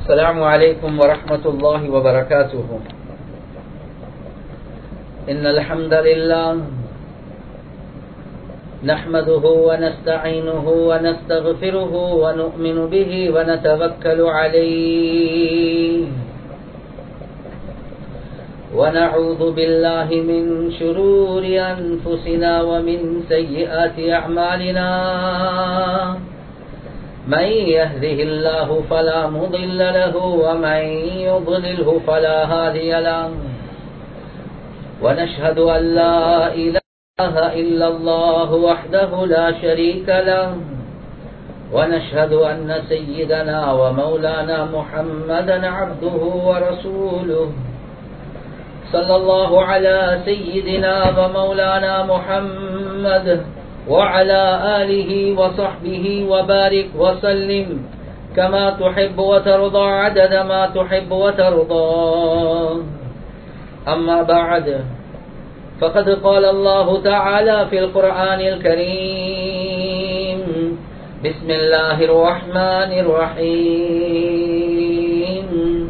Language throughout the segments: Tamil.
السلام عليكم ورحمة الله وبركاته إن الحمد لله نحمده ونستعينه ونستغفره ونؤمن به ونتوكل عليه ونعوذ بالله من شرور أنفسنا ومن سيئات أعمالنا من يهده الله فلا مضل له ومن يضلله فلا هادي له ونشهد أن لا إله إلا الله وحده لا شريك له ونشهد أن سيدنا ومولانا محمدا عبده ورسوله صلى الله على سيدنا ومولانا محمد وعلى آله وصحبه وبارك وسلم كما تحب وترضى عدد ما تحب وترضى أما بعد فقد قال الله تعالى في القرآن الكريم بسم الله الرحمن الرحيم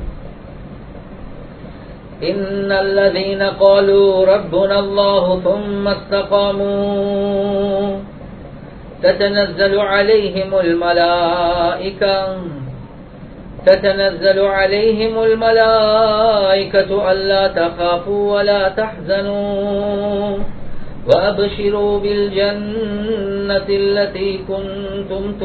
إن الذين قالوا ربنا الله ثم استقاموا تتنزل عليهم الملائكة تتنزل عليهم الملائكة ألا تخافوا ولا تحزنوا وأبشروا بالجنة التي كنتم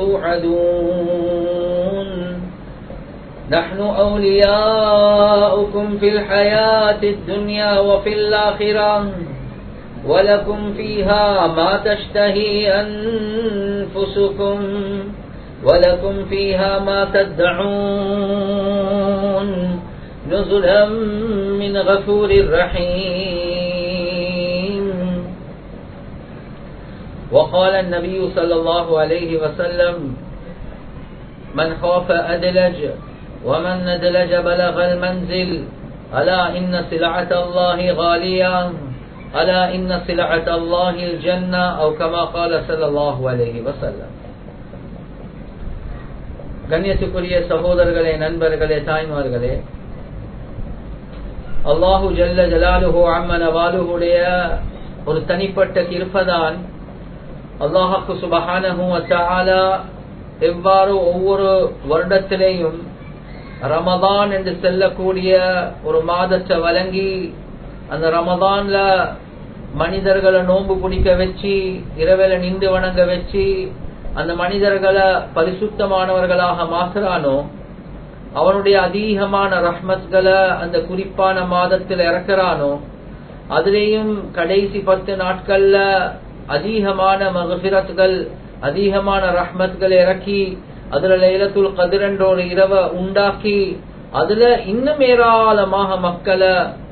توعدون نحن أولياؤكم في الحياة الدنيا وفي الآخرة ولكم فيها ما تشتهي أنفسكم ولكم فيها ما تدعون نزلا من غفور رحيم وقال النبي صلى الله عليه وسلم من خاف أدلج ومن ندلج بلغ المنزل ألا إن سلعة الله غالية ألا إن سلعة الله الجنة أو كما قال صلى الله عليه وسلم கண்ணியத்துக்குரிய சகோதரர்களே நண்பர்களே தாய்மார்களே அல்லாஹு ஜல்ல ஜலாலுஹோ அம்மன வாலுடைய ஒரு தனிப்பட்ட கிருப்பதான் அல்லாஹாக்கு சுபஹானஹூ அத்தாலா எவ்வாறு ஒவ்வொரு வருடத்திலேயும் ரமதான் என்று செல்லக்கூடிய ஒரு மாதத்தை வழங்கி அந்த ரமதான்ல மனிதர்களை நோன்பு பிடிக்க வச்சு இரவேல நின்று வணங்க வச்சு அந்த மனிதர்களை பரிசுத்தமானவர்களாக மாத்துறானோ அவனுடைய அதிகமான ரஹ்மத்களை அந்த குறிப்பான மாதத்தில் இறக்குறானோ அதுலேயும் கடைசி பத்து நாட்கள்ல அதிகமான மகபிரத்கள் அதிகமான ரஹ்மத்களை இறக்கி அதுல லைலத்துல் கதிர் என்ற ஒரு இரவை உண்டாக்கி அதுல இன்னும் ஏராளமாக மக்களை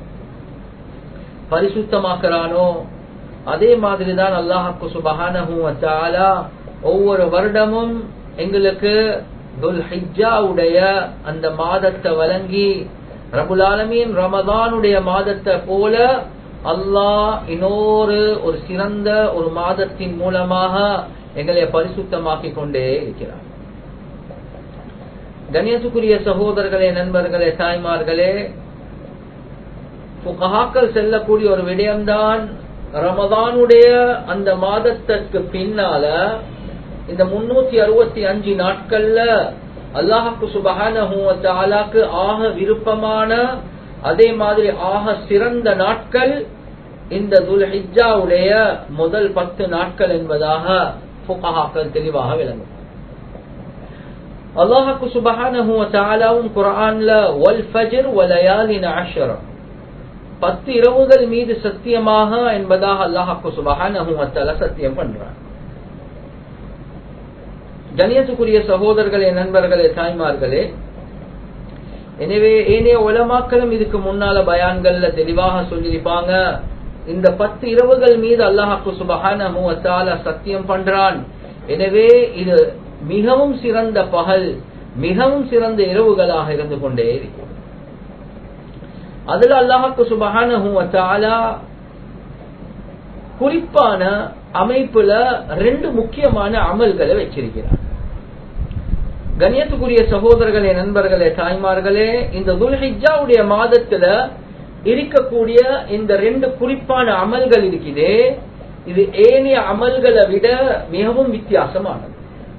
பரிசுத்தமாக்குறானோ அதே மாதிரிதான் அல்லாஹாக்கு சுபஹானஹூ ஒவ்வொரு வருடமும் எங்களுக்கு துல்ஹிஜாவுடைய அந்த மாதத்தை வழங்கி ரபுலாலமீன் ரமதானுடைய மாதத்தை போல அல்லாஹ் இன்னொரு ஒரு சிறந்த ஒரு மாதத்தின் மூலமாக எங்களை பரிசுத்தமாக்கி கொண்டே இருக்கிறார் கணியத்துக்குரிய சகோதரர்களே நண்பர்களே தாய்மார்களே புகாக்கள் செல்லக்கூடிய ஒரு விடயம்தான் ரமதானுடைய அந்த மாதத்திற்கு பின்னால இந்த முன்னூத்தி அறுபத்தி அஞ்சு நாட்கள்ல அல்லாஹாக்கு சுபகானஹூக்கு ஆக விருப்பமான அதே மாதிரி ஆக சிறந்த நாட்கள் இந்த துல்ஹிஜாவுடைய முதல் பத்து நாட்கள் என்பதாக புகாக்கள் தெளிவாக விளங்கும் அல்லாஹாக்கு சுபகானஹூவும் குரான்ல ஒல் ஃபஜர் ஒலயாலின் அஷரம் பத்து இரவுகள் மீது சத்தியமாக என்பதாக அல்லாஹாக்கு சுபகானஹூவத்தால சத்தியம் பண்றான் கணியத்துக்குரிய சகோதரர்களே நண்பர்களே தாய்மார்களே எனவே ஏனைய உலமாக்களும் இதுக்கு முன்னால பயான்கள்ல தெளிவாக சொல்லியிருப்பாங்க இந்த பத்து இரவுகள் மீது அல்லாஹாக்கு சுபகான சத்தியம் பண்றான் எனவே இது மிகவும் சிறந்த பகல் மிகவும் சிறந்த இரவுகளாக இருந்து கொண்டே இருக்கும் அதுல அல்லாஹாக்கு சுபகான குறிப்பான அமைப்புல ரெண்டு முக்கியமான அமல்களை வச்சிருக்கிறார் கண்ணியத்துக்குரிய சகோதரர்களே நண்பர்களே தாய்மார்களே இந்த துல்ஹிஜாவுடைய மாதத்துல இருக்கக்கூடிய இந்த ரெண்டு குறிப்பான அமல்கள் இருக்குதே இது ஏனைய அமல்களை விட மிகவும் வித்தியாசமானது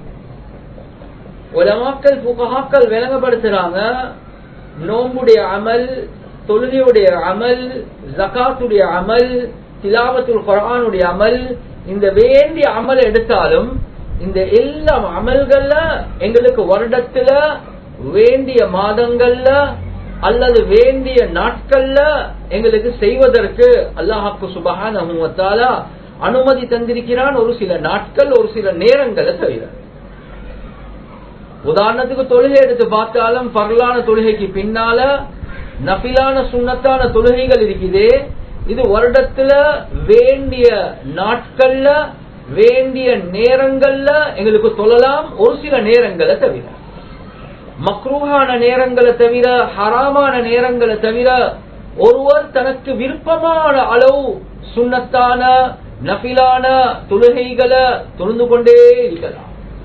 உலமாக்கள் புகஹாக்கள் விளங்கப்படுத்துறாங்க நோம்புடைய அமல் தொழுகையுடைய அமல் ஜகாத்துடைய அமல் திலாவத்துல் குரானுடைய அமல் இந்த வேண்டிய அமல் எடுத்தாலும் இந்த எல்லா அமல்கள்ல எங்களுக்கு வருடத்துல வேண்டிய மாதங்கள்ல அல்லது வேண்டிய நாட்கள்ல எங்களுக்கு செய்வதற்கு அல்லாஹாக்கு சுபகான அனுமதி தந்திருக்கிறான் ஒரு சில நாட்கள் ஒரு சில நேரங்களை தவிர உதாரணத்துக்கு தொழுகை எடுத்து பார்த்தாலும் பரலான தொழுகைக்கு பின்னால நபிலான சுண்ணத்தான தொழுகைகள் இருக்குது இது வருடத்துல வேண்டிய நாட்கள்ல வேண்டிய நேரங்கள்ல எங்களுக்கு சொல்லலாம் ஒரு சில நேரங்களை தவிர மக்ரூஹான நேரங்களை தவிர ஹராமான நேரங்களை தவிர ஒருவர் தனக்கு விருப்பமான அளவு சுண்ணத்தான நபிலான தொழுகைகளை தொழுந்து கொண்டே இருக்கலாம்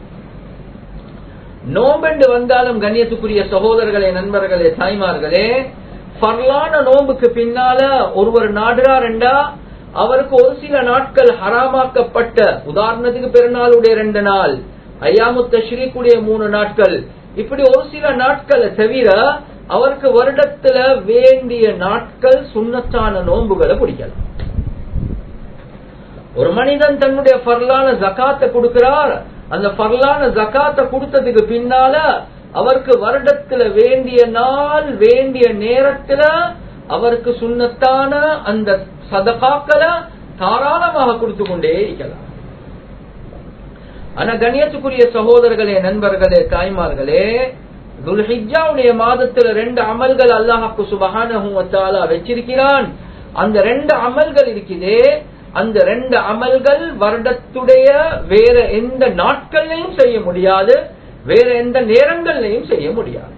நோம்பெண்டு வந்தாலும் கண்ணியத்துக்குரிய சகோதரர்களே நண்பர்களே தாய்மார்களே பரலான நோம்புக்கு பின்னால ஒருவர் நாடுறாருண்டா அவருக்கு ஒரு சில நாட்கள் ஹராமாக்கப்பட்ட உதாரணத்துக்கு பெருநாளுடைய ரெண்டு நாள் ஐயாமு தஷ்ரீக்குடைய மூணு நாட்கள் இப்படி ஒரு சில நாட்களை தவிர அவருக்கு வருடத்துல வேண்டிய நாட்கள் சுண்ணத்தான நோன்புகளை பிடிக்கலாம் ஒரு மனிதன் தன்னுடைய பரலான ஜக்காத்தை கொடுக்கிறார் அந்த பரலான ஜக்காத்தை கொடுத்ததுக்கு பின்னால அவருக்கு வருடத்துல வேண்டிய நாள் வேண்டிய நேரத்துல அவருக்கு சுண்ணத்தான அந்த சதகாக்களை தாராளமாக கொடுத்து கொண்டே இருக்கலாம் ஆனா கண்ணியத்துக்குரிய சகோதரர்களே நண்பர்களே தாய்மார்களே துல்ஹிஜாவுடைய மாதத்துல ரெண்டு அமல்கள் அல்லாஹாக்கு சுபகான வச்சிருக்கிறான் அந்த ரெண்டு அமல்கள் இருக்குதே அந்த ரெண்டு அமல்கள் வருடத்துடைய வேற எந்த நாட்கள்லையும் செய்ய முடியாது வேற எந்த நேரங்கள்லையும் செய்ய முடியாது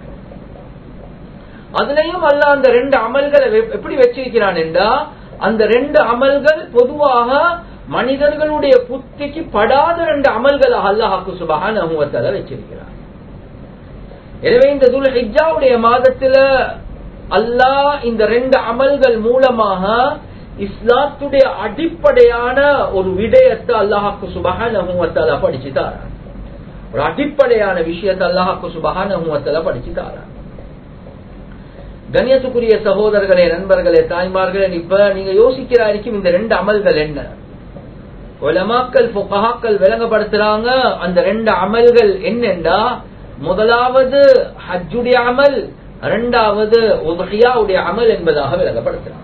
அதுலயும் அல்ல அந்த ரெண்டு அமல்களை எப்படி வச்சிருக்கிறான் என்றா அந்த ரெண்டு அமல்கள் பொதுவாக மனிதர்களுடைய புத்திக்கு படாத ரெண்டு அமல்கள் அல்லாஹாக்கு சுபகான அமுவத்தால வச்சிருக்கிறார் எனவே இந்த துல் ஹிஜாவுடைய மாதத்துல அல்லாஹ் இந்த ரெண்டு அமல்கள் மூலமாக இஸ்லாத்துடைய அடிப்படையான ஒரு விடயத்தை அல்லாஹாக்கு சுபகான படிச்சு தாரான் ஒரு அடிப்படையான விஷயத்தை அல்லாஹாக்கு சுபகான படிச்சு தாரான் கண்ணியத்துக்குரிய சகோதரர்களே நண்பர்களே தாய்மார்களே இப்ப நீங்க யோசிக்கிற வரைக்கும் இந்த ரெண்டு அமல்கள் என்ன உலமாக்கள் புகஹாக்கள் விளங்கப்படுத்துறாங்க அந்த ரெண்டு அமல்கள் என்னென்றா முதலாவது ஹஜ்ஜுடைய அமல் இரண்டாவது உதஹியாவுடைய அமல் என்பதாக விளங்கப்படுத்துறாங்க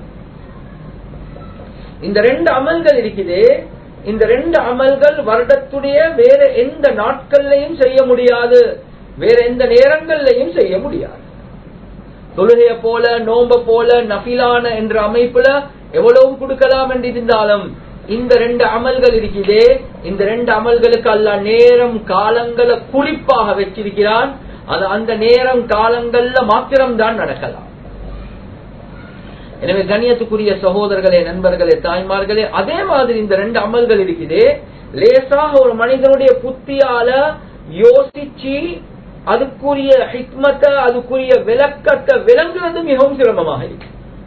இந்த ரெண்டு அமல்கள் இருக்குது இந்த ரெண்டு அமல்கள் வருடத்துடைய வேற எந்த நாட்கள்லையும் செய்ய முடியாது வேற எந்த நேரங்கள்லையும் செய்ய முடியாது தொழுகைய போல நோம்ப போல நஃபிலான என்ற அமைப்புல எவ்வளவு கொடுக்கலாம் என்று இருந்தாலும் இந்த ரெண்டு அமல்கள் இருக்குதே இந்த ரெண்டு அமல்களுக்கு அல்ல நேரம் காலங்களை குறிப்பாக வச்சிருக்கிறான் அது அந்த நேரம் காலங்கள்ல மாத்திரம்தான் நடக்கலாம் எனவே கண்ணியத்துக்குரிய சகோதரர்களே நண்பர்களே தாய்மார்களே அதே மாதிரி இந்த ரெண்டு அமல்கள் இருக்குதே லேசாக ஒரு மனிதனுடைய புத்தியால யோசிச்சு அதுக்குரிய ஹிக்மத்தை அதுக்குரிய விளக்கத்தை விளங்குறது மிகவும் சிரமமாக இருக்கு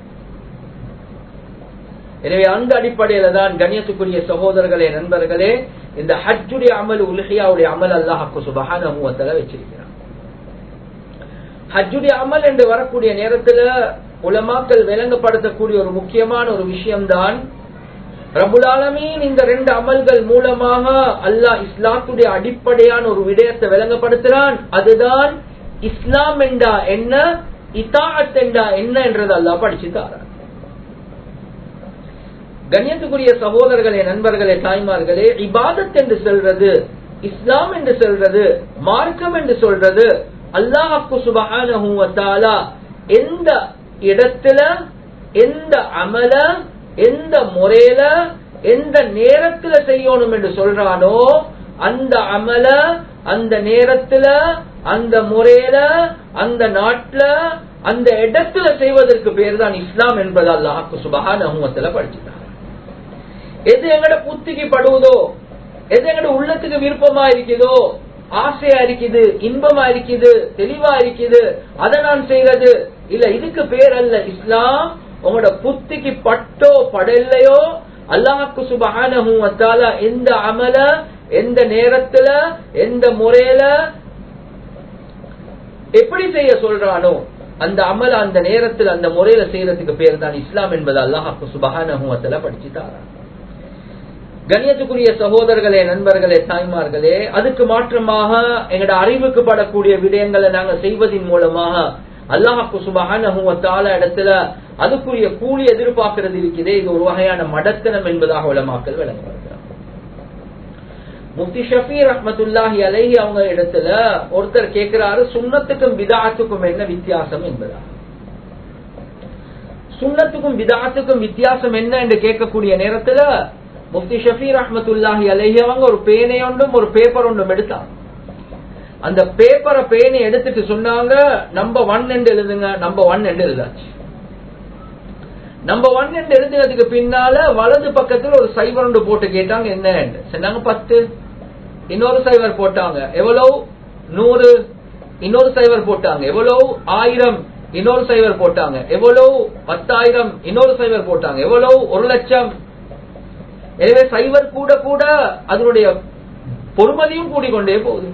எனவே அந்த அடிப்படையில தான் கண்ணியத்துக்குரிய சகோதரர்களே நண்பர்களே இந்த ஹஜ்ஜுடைய அமல் உலகியாவுடைய அமல் அல்லாஹாக்கு சுபகான வச்சிருக்கிறான் ஹஜ்ஜுடைய அமல் என்று வரக்கூடிய நேரத்துல உலமாக்கள் விளங்கப்படுத்தக்கூடிய ஒரு முக்கியமான ஒரு விஷயம்தான் ரபுலாலமீன் இந்த ரெண்டு அமல்கள் மூலமாக அல்லாஹ் இஸ்லாத்துடைய அடிப்படையான ஒரு விடயத்தை விளங்கப்படுத்துறான் அதுதான் இஸ்லாம் என்றா என்ன இத்தாத் என்றா என்ன என்றது அல்லாஹ் படிச்சு தாரான் கண்ணியத்துக்குரிய சகோதரர்களே நண்பர்களே தாய்மார்களே இபாதத் என்று சொல்றது இஸ்லாம் என்று சொல்றது மார்க்கம் என்று சொல்றது அல்லாஹு சுபஹான எந்த இடத்துல எந்த அமல எந்த முறையில எந்த நேரத்துல செய்யணும் என்று சொல்றானோ அந்த அமல அந்த நேரத்துல அந்த முறையில அந்த நாட்டுல அந்த இடத்துல செய்வதற்கு பேர் தான் இஸ்லாம் என்பது அல்லாஹு சுபஹான படிச்சுட்டாங்க எது எங்கட புத்திக்கு படுவதோ எது எங்கட உள்ளத்துக்கு விருப்பமா இருக்குதோ ஆசையா இருக்குது இன்பமா இருக்குது தெளிவா இருக்குது அதை நான் செய்யறது இல்ல இதுக்கு பேர் அல்ல இஸ்லாம் உங்களோட புத்திக்கு பட்டோ படலையோ அல்லாஹுக்கு சுபஹானஹு வ தஆலா எந்த அமல எந்த நேரத்துல எந்த முறையில எப்படி செய்ய சொல்றானோ அந்த அமல அந்த நேரத்தில் அந்த முறையில செய்யறதுக்கு பேர் தான் இஸ்லாம் என்பது அல்லாஹாக்கு சுபஹானஹுவத்துல படிச்சு தாரான் கண்ணியத்துக்குரிய சகோதரர்களே நண்பர்களே தாய்மார்களே அதுக்கு மாற்றமாக எங்களோட அறிவுக்கு படக்கூடிய விடயங்களை நாங்க செய்வதன் மூலமாக அல்லாஹாக்கு சுபஹானஹுவத்தால இடத்துல அதுக்குரிய கூலி எதிர்பார்க்கிறது இருக்குதே இது ஒரு வகையான மடத்தனம் என்பதாக உலமாக்கல் விளங்கப்படுகிறார் முஃப்தி ஷஃபி ரஹ்மத்துல்லாஹி அலைஹி அவங்க இடத்துல ஒருத்தர் கேட்கிறாரு சுண்ணத்துக்கும் விதாத்துக்கும் என்ன வித்தியாசம் என்பதா சுண்ணத்துக்கும் விதாத்துக்கும் வித்தியாசம் என்ன என்று கேட்கக்கூடிய நேரத்துல முஃப்தி ஷஃபி ரஹ்மத்துல்லாஹி அலைஹி அவங்க ஒரு பேனை ஒன்றும் ஒரு பேப்பர் ஒன்றும் எடுத்தாங்க அந்த பேப்பரை பேனை எடுத்துட்டு சொன்னாங்க நம்பர் ஒன் என்று எழுதுங்க நம்பர் ஒன் என்று எழுதாச்சு நம்பர் ஒன் என்று எழுதுனதுக்கு பின்னால வலது பக்கத்துல ஒரு சைவர் ஒன்று போட்டு கேட்டாங்க என்ன சொன்னாங்க பத்து இன்னொரு சைவர் போட்டாங்க எவ்வளவு நூறு இன்னொரு சைவர் போட்டாங்க எவ்வளவு ஆயிரம் இன்னொரு சைவர் போட்டாங்க எவ்வளவு பத்தாயிரம் இன்னொரு சைவர் போட்டாங்க எவ்வளவு ஒரு லட்சம் எனவே சைவர் கூட கூட அதனுடைய பொறுமதியும் கூடிக்கொண்டே போகுது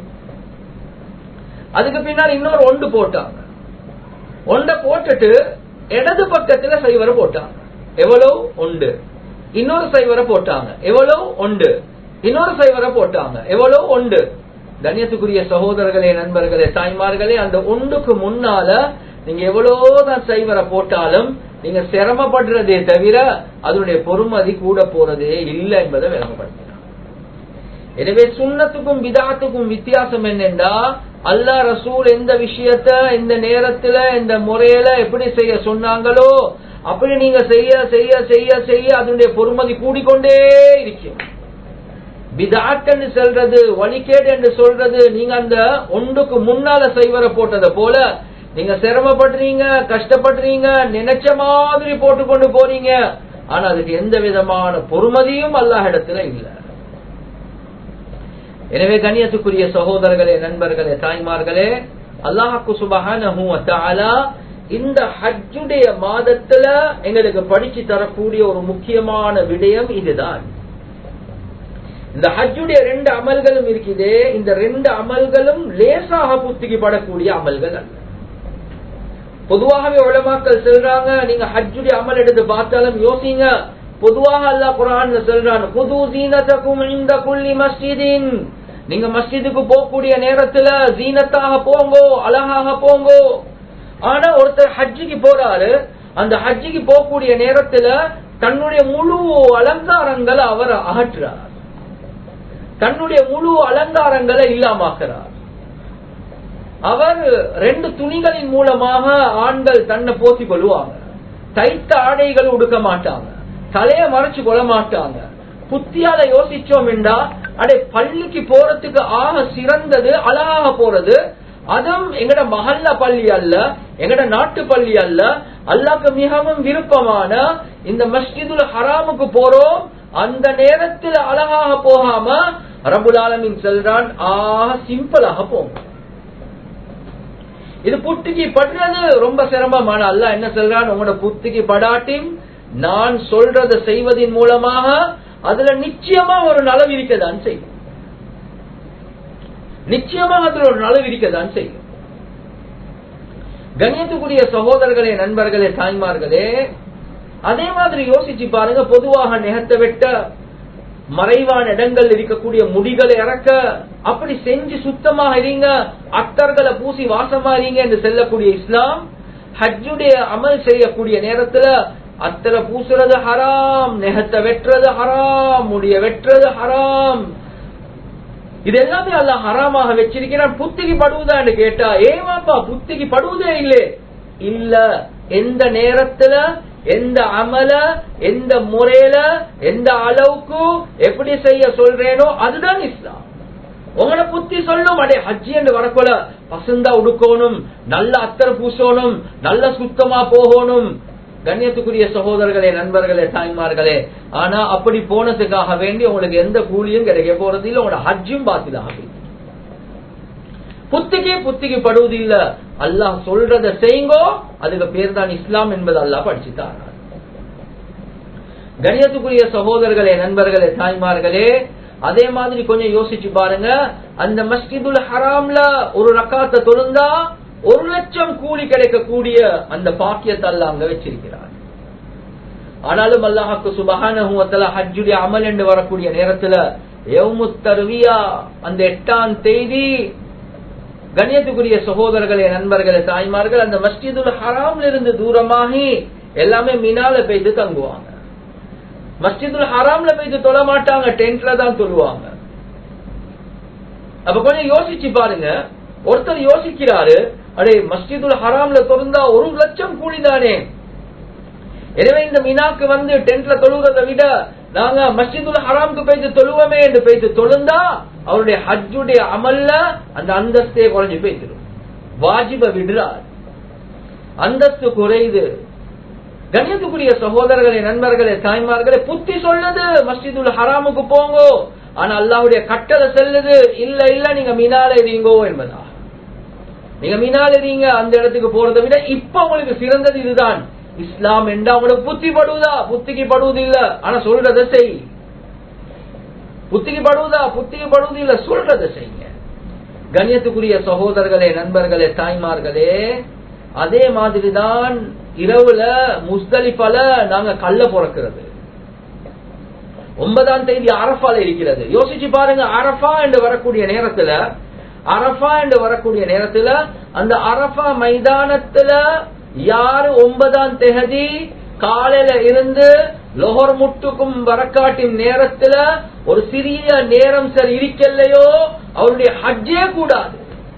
அதுக்கு பின்னால் இன்னொரு ஒன்று போட்டாங்க ஒன்றை போட்டுட்டு இடது பக்கத்துல சைவரை போட்டாங்க எவ்வளவு உண்டு இன்னொரு சைவரை போட்டாங்க எவ்வளவு உண்டு இன்னொரு சைவரை போட்டாங்க எவ்வளவு உண்டு கண்ணியத்துக்குரிய சகோதரர்களே நண்பர்களே தாய்மார்களே அந்த ஒன்றுக்கு முன்னால நீங்க எவ்வளவுதான் சைவரை போட்டாலும் நீங்க சிரமப்படுறதே தவிர அதனுடைய பொறுமதி கூட போறதே இல்லை என்பதை விளங்கப்படுத்தினார் எனவே சுண்ணத்துக்கும் விதாத்துக்கும் வித்தியாசம் என்னென்றா அல்லா ரசூல் எந்த விஷயத்த இந்த நேரத்துல இந்த முறையில எப்படி செய்ய சொன்னாங்களோ அப்படி நீங்க செய்ய செய்ய செய்ய செய்ய அதனுடைய பொறுமதி கூடிக்கொண்டே இருக்கும் விதாட் என்று சொல்றது வழிகேடு என்று சொல்றது நீங்க அந்த ஒன்றுக்கு முன்னால செய்வர போட்டதை போல நீங்க சிரமப்படுறீங்க கஷ்டப்படுறீங்க நினைச்ச மாதிரி போட்டுக்கொண்டு போறீங்க ஆனா அதுக்கு எந்த விதமான பொறுமதியும் அல்லாஹ் இடத்துல இல்லை எனவே கண்ணியத்துக்குரிய சகோதரர்களே நண்பர்களே தாய்மார்களே அல்லாஹாக்கு சுபஹான இந்த ஹஜ்ஜுடைய மாதத்துல எங்களுக்கு படிச்சு தரக்கூடிய ஒரு முக்கியமான விடயம் இதுதான் இந்த ஹஜ்ஜுடைய ரெண்டு அமல்களும் இருக்குதே இந்த ரெண்டு அமல்களும் லேசாக புத்திக்கு படக்கூடிய அமல்கள் அல்ல பொதுவாகவே உலமாக்கள் சொல்றாங்க நீங்க ஹஜ்ஜுடைய அமல் எடுத்து பார்த்தாலும் யோசிங்க பொதுவாக அல்லாஹ் குரான் சொல்றான் புது சீனத்தக்கும் இந்த குள்ளி மஸ்ஜிதின் நீங்க மஸ்ஜிதுக்கு போகக்கூடிய நேரத்துல ஜீனத்தாக போங்கோ அழகாக போங்கோ ஆனா ஒருத்தர் ஹஜ்ஜிக்கு போறாரு அந்த ஹஜ்ஜிக்கு போகக்கூடிய நேரத்துல தன்னுடைய முழு அலங்காரங்களை அவர் அகற்றுறார் தன்னுடைய முழு அலங்காரங்களை இல்லாமாக்குறார் அவர் ரெண்டு துணிகளின் மூலமாக ஆண்கள் தன்னை போத்திக் கொள்வாங்க தைத்த ஆடைகள் உடுக்க மாட்டாங்க தலைய மறைச்சு கொள்ள மாட்டாங்க புத்தியால யோசிச்சோம் என்றா அடே பள்ளிக்கு போறதுக்கு ஆக சிறந்தது அழகாக போறது அதுவும் எங்கட மகல்ல பள்ளி அல்ல எங்கட நாட்டு பள்ளி அல்ல அல்லாக்கு மிகவும் விருப்பமான இந்த மஸ்ஜிதுல் ஹராமுக்கு போறோம் அந்த நேரத்தில் அழகாக போகாம ரபுல் ஆலமின் செல்றான் ஆக சிம்பிளாக போங்க இது புத்திக்கு படுறது ரொம்ப சிரமமான அல்ல என்ன சொல்றான் உங்களோட புத்திக்கு படாட்டியும் நான் சொல்றதை செய்வதன் மூலமாக அதுல நிச்சயமா ஒரு நலவு இருக்கதான் செய்யும் நிச்சயமா அதுல ஒரு நலவு இருக்கதான் செய்யும் கண்ணியத்துக்குரிய சகோதரர்களே நண்பர்களே தாய்மார்களே அதே மாதிரி யோசிச்சு பாருங்க பொதுவாக நெகத்தை வெட்ட மறைவான இடங்கள் இருக்கக்கூடிய முடிகளை இறக்க அப்படி செஞ்சு சுத்தமாக இருங்க அத்தர்களை பூசி வாசமா இருங்க என்று செல்லக்கூடிய இஸ்லாம் ஹஜ்ஜுடைய அமல் செய்யக்கூடிய நேரத்துல அத்தரை பூசுறது ஹராம் நெகத்தை வெட்டுறது ஹராம் முடிய வெட்டுறது ஹராம் இது எல்லாமே அல்ல ஹராமாக வச்சிருக்கிறான் புத்திக்கு படுவதான்னு கேட்டா ஏமாப்பா புத்திக்கு படுவதே இல்லை இல்ல எந்த நேரத்துல எந்த அமல எந்த முறையில எந்த அளவுக்கு எப்படி செய்ய சொல்றேனோ அதுதான் இஸ்லாம் உங்களோட புத்தி சொல்லும் அடே ஹஜ்ஜி என்று வரக்கொல பசுந்தா உடுக்கணும் நல்ல அத்தரை பூசணும் நல்ல சுத்தமா போகணும் கண்ணியத்துக்குரிய சகோதரர்களே நண்பர்களே தாய்மார்களே ஆனா அப்படி போனதுக்காக வேண்டி உங்களுக்கு எந்த கூலியும் கிடைக்க போறது இல்லை உங்களோட ஹஜ்ஜும் பாத்திலாக புத்திக்கு புத்திக்கு படுவது இல்ல அல்லாஹ் சொல்றத செய்யுங்கோ அதுக்கு பேர் தான் இஸ்லாம் என்பது அல்லாஹ் படிச்சுட்டார் கணியத்துக்குரிய சகோதரர்களே நண்பர்களே தாய்மார்களே அதே மாதிரி கொஞ்சம் யோசிச்சு பாருங்க அந்த மஸ்ஜிதுல் ஹராம்ல ஒரு ரக்காத்தை தொழுந்தா ஒரு லட்சம் கூலி கிடைக்கக்கூடிய அந்த பாக்கியத்தை அல்ல அங்க வச்சிருக்கிறார் ஆனாலும் அல்லாஹாக்கு சுபகான ஹஜ்ஜுடைய அமல் என்று வரக்கூடிய நேரத்துல எவ்முத்தருவியா அந்த எட்டாம் தேதி கண்ணியத்துக்குரிய சகோதரர்களே நண்பர்களே தாய்மார்கள் அந்த மஸ்ஜிதுல் ஹராம்ல இருந்து தூரமாகி எல்லாமே மினால பெய்து தங்குவாங்க மஸ்ஜிதுல் ஹராம்ல போயிட்டு தொழ மாட்டாங்க டென்ட்ல தான் தொழுவாங்க அப்ப கொஞ்சம் யோசிச்சு பாருங்க ஒருத்தர் யோசிக்கிறாரு அடே மஸ்ஜிதுல் ஹராம்ல திறந்தா ஒரு லட்சம் கூலி தானே எனவே இந்த மினாக்கு வந்து டென்ட்ல தொழுகிறத விட நாங்க மஸ்ஜிதுல் ஹராம்க்கு போயிட்டு தொழுவோமே என்று போயிட்டு தொழுந்தா அவருடைய ஹஜ்ஜுடைய அமல்ல அந்த அந்தஸ்தே குறைஞ்சு போய்த்திடும் வாஜிப விடுறார் அந்தஸ்து குறையுது கண்ணியத்துக்குரிய சகோதரர்களே நண்பர்களே தாய்மார்களே புத்தி சொல்லுது மஸ்ஜிதுல் ஹராமுக்கு போங்கோ ஆனா அல்லாவுடைய கட்டளை செல்லுது இல்ல இல்ல நீங்க மினால எறீங்கோ என்பதா நீங்க மினால எறீங்க அந்த இடத்துக்கு போறதை விட இப்ப உங்களுக்கு சிறந்தது இதுதான் இஸ்லாம் என்றா உங்களுக்கு புத்தி படுவதா புத்திக்கு படுவது இல்ல ஆனா சொல்றத செய் புத்திக்கு படுவதா புத்திக்கு படுவது இல்ல சொல்றத செய்யுங்க கண்ணியத்துக்குரிய சகோதரர்களே நண்பர்களே தாய்மார்களே அதே மாதிரிதான் இரவுல முஸ்தலிஃபால நாங்க கல்ல பிறக்கிறது ஒன்பதாம் தேதி அரஃபால இருக்கிறது யோசிச்சு பாருங்க அரஃபா என்று வரக்கூடிய நேரத்துல அரஃபா என்று வரக்கூடிய நேரத்துல அந்த அரஃபா மைதானத்துல யாரு ஒன்பதாம் தேதி காலையில இருந்து லொஹர் முட்டுக்கும் வரக்காட்டின் நேரத்துல ஒரு சிறிய நேரம் சரி இருக்கலையோ அவருடைய ஹஜ்ஜே கூடாது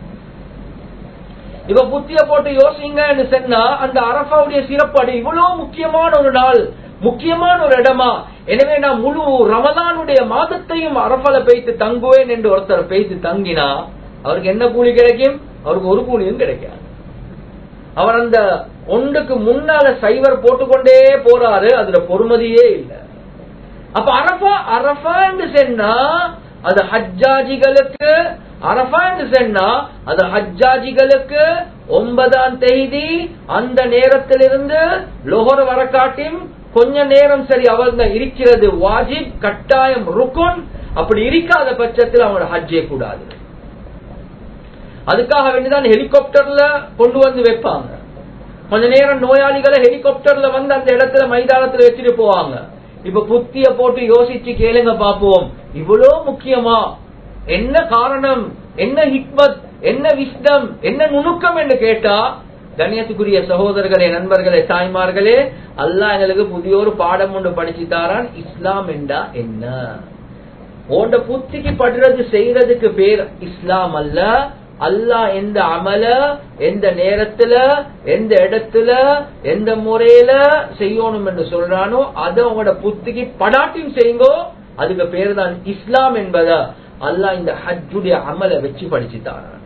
இப்ப புத்திய போட்டு யோசிங்கன்னு சொன்னா அந்த அரபாவுடைய சிறப்பாடு இவ்வளவு முக்கியமான ஒரு நாள் முக்கியமான ஒரு இடமா எனவே நான் முழு ரமதானுடைய மாதத்தையும் அரபால பெய்து தங்குவேன் என்று ஒருத்தர் பெய்து தங்கினா அவருக்கு என்ன கூலி கிடைக்கும் அவருக்கு ஒரு கூலியும் கிடைக்காது அவர் அந்த ஒன்றுக்கு முன்னால சைவர் போட்டுக்கொண்டே போறாரு அதுல பொறுமதியே இல்லை அப்ப அரபா அரபா என்று சொன்னா அது ஹஜ்ஜாஜிகளுக்கு அரபா என்று சொன்னா அது ஹஜ்ஜாஜிகளுக்கு ஒன்பதாம் தேதி அந்த நேரத்திலிருந்து லோகர் வரக்காட்டியும் கொஞ்ச நேரம் சரி அவங்க இருக்கிறது வாஜிப் கட்டாயம் ருக்குன் அப்படி இருக்காத பட்சத்தில் அவங்களோட ஹஜ்ஜே கூடாது அதுக்காக வேண்டிதான் ஹெலிகாப்டர்ல கொண்டு வந்து வைப்பாங்க கொஞ்ச நேரம் நோயாளிகளை ஹெலிகாப்டர்ல வந்து அந்த இடத்துல மைதானத்துல வச்சுட்டு போவாங்க இப்ப புத்திய போட்டு யோசிச்சு கேளுங்க பாப்போம் இவ்வளவு முக்கியமா என்ன காரணம் என்ன ஹிக்மத் என்ன விஸ்டம் என்ன நுணுக்கம் என்று கேட்டா கண்ணியத்துக்குரிய சகோதரர்களே நண்பர்களே தாய்மார்களே அல்லாஹ் எங்களுக்கு புதிய ஒரு பாடம் ஒன்று படிச்சு தாரான் இஸ்லாம் என்றா என்ன உண்ட புத்திக்கு படுறது செய்யறதுக்கு பேர் இஸ்லாம் அல்ல அல்லாஹ் எந்த அமல எந்த நேரத்துல எந்த இடத்துல எந்த முறையில செய்யணும் என்று சொல்றானோ அதை உங்களோட புத்திக்கு படாட்டியும் செய்யுங்கோ அதுக்கு பேர் தான் இஸ்லாம் என்பத அல்லாஹ் இந்த ஹஜ்ஜுடைய அமலை வச்சு படிச்சுட்டாரான்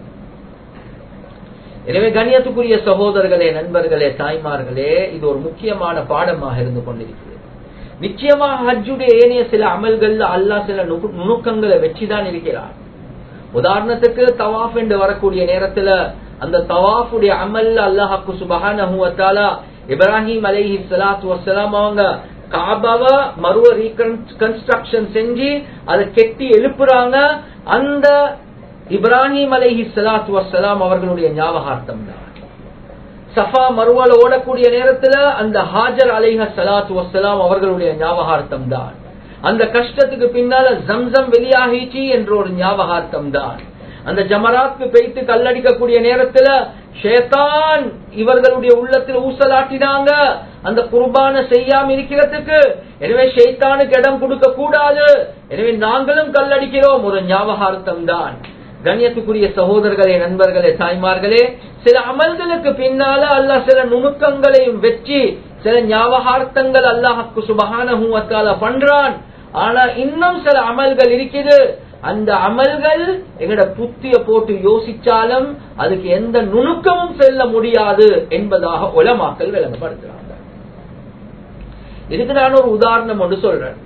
எனவே கண்ணியத்துக்குரிய சகோதரர்களே நண்பர்களே தாய்மார்களே இது ஒரு முக்கியமான பாடமாக இருந்து கொண்டிருக்கிறது நிச்சயமாக ஹஜ்ஜுடைய ஏனைய சில அமல்கள்ல அல்லாஹ் சில நுணுக்கங்களை வச்சுதான் இருக்கிறார் உதாரணத்துக்கு தவாஃப் என்று வரக்கூடிய நேரத்துல அந்த தவாஃபுடைய அமல்ல அல்லாஹாக்கு சுபஹான இப்ராஹிம் அலைஹி சலாத்து வசலாம் அவங்க காபாவை மறுவ ரீகன்ஸ்ட்ரக்ஷன் செஞ்சு அதை கெட்டி எழுப்புறாங்க அந்த இப்ராஹிம் அலைஹி சலாத்து வசலாம் அவர்களுடைய ஞாபகார்த்தம் தான் சஃபா மறுவால ஓடக்கூடிய நேரத்துல அந்த ஹாஜர் அலைஹ சலாத்து வசலாம் அவர்களுடைய ஞாபகார்த்தம் தான் அந்த கஷ்டத்துக்கு பின்னால ஜம்சம் வெளியாகிச்சு என்ற ஒரு ஞாபகார்த்தம் தான் அந்த ஜமராத்க்கு பெய்த்து கல்லடிக்கக்கூடிய நேரத்துல ஷேத்தான் இவர்களுடைய உள்ளத்தில் ஊசலாட்டினாங்க அந்த குர்பான செய்யாம இருக்கிறதுக்கு எனவே ஷேத்தானுக்கு இடம் கொடுக்க கூடாது எனவே நாங்களும் கல்லடிக்கிறோம் ஒரு ஞாபகார்த்தம் தான் கண்ணியத்துக்குரிய சகோதரர்களே நண்பர்களே தாய்மார்களே சில அமல்களுக்கு பின்னால அல்லாஹ் சில நுணுக்கங்களையும் வெற்றி சில ஞாபகார்த்தங்கள் அல்லாஹுக்கு சுபகான பண்றான் ஆனா இன்னும் சில அமல்கள் இருக்குது அந்த அமல்கள் எங்கட புத்திய போட்டு யோசிச்சாலும் அதுக்கு எந்த நுணுக்கமும் செல்ல முடியாது என்பதாக உலமாக்கல் விளங்கப்படுத்துறாங்க இதுக்கு நான் ஒரு உதாரணம் ஒன்று சொல்றேன்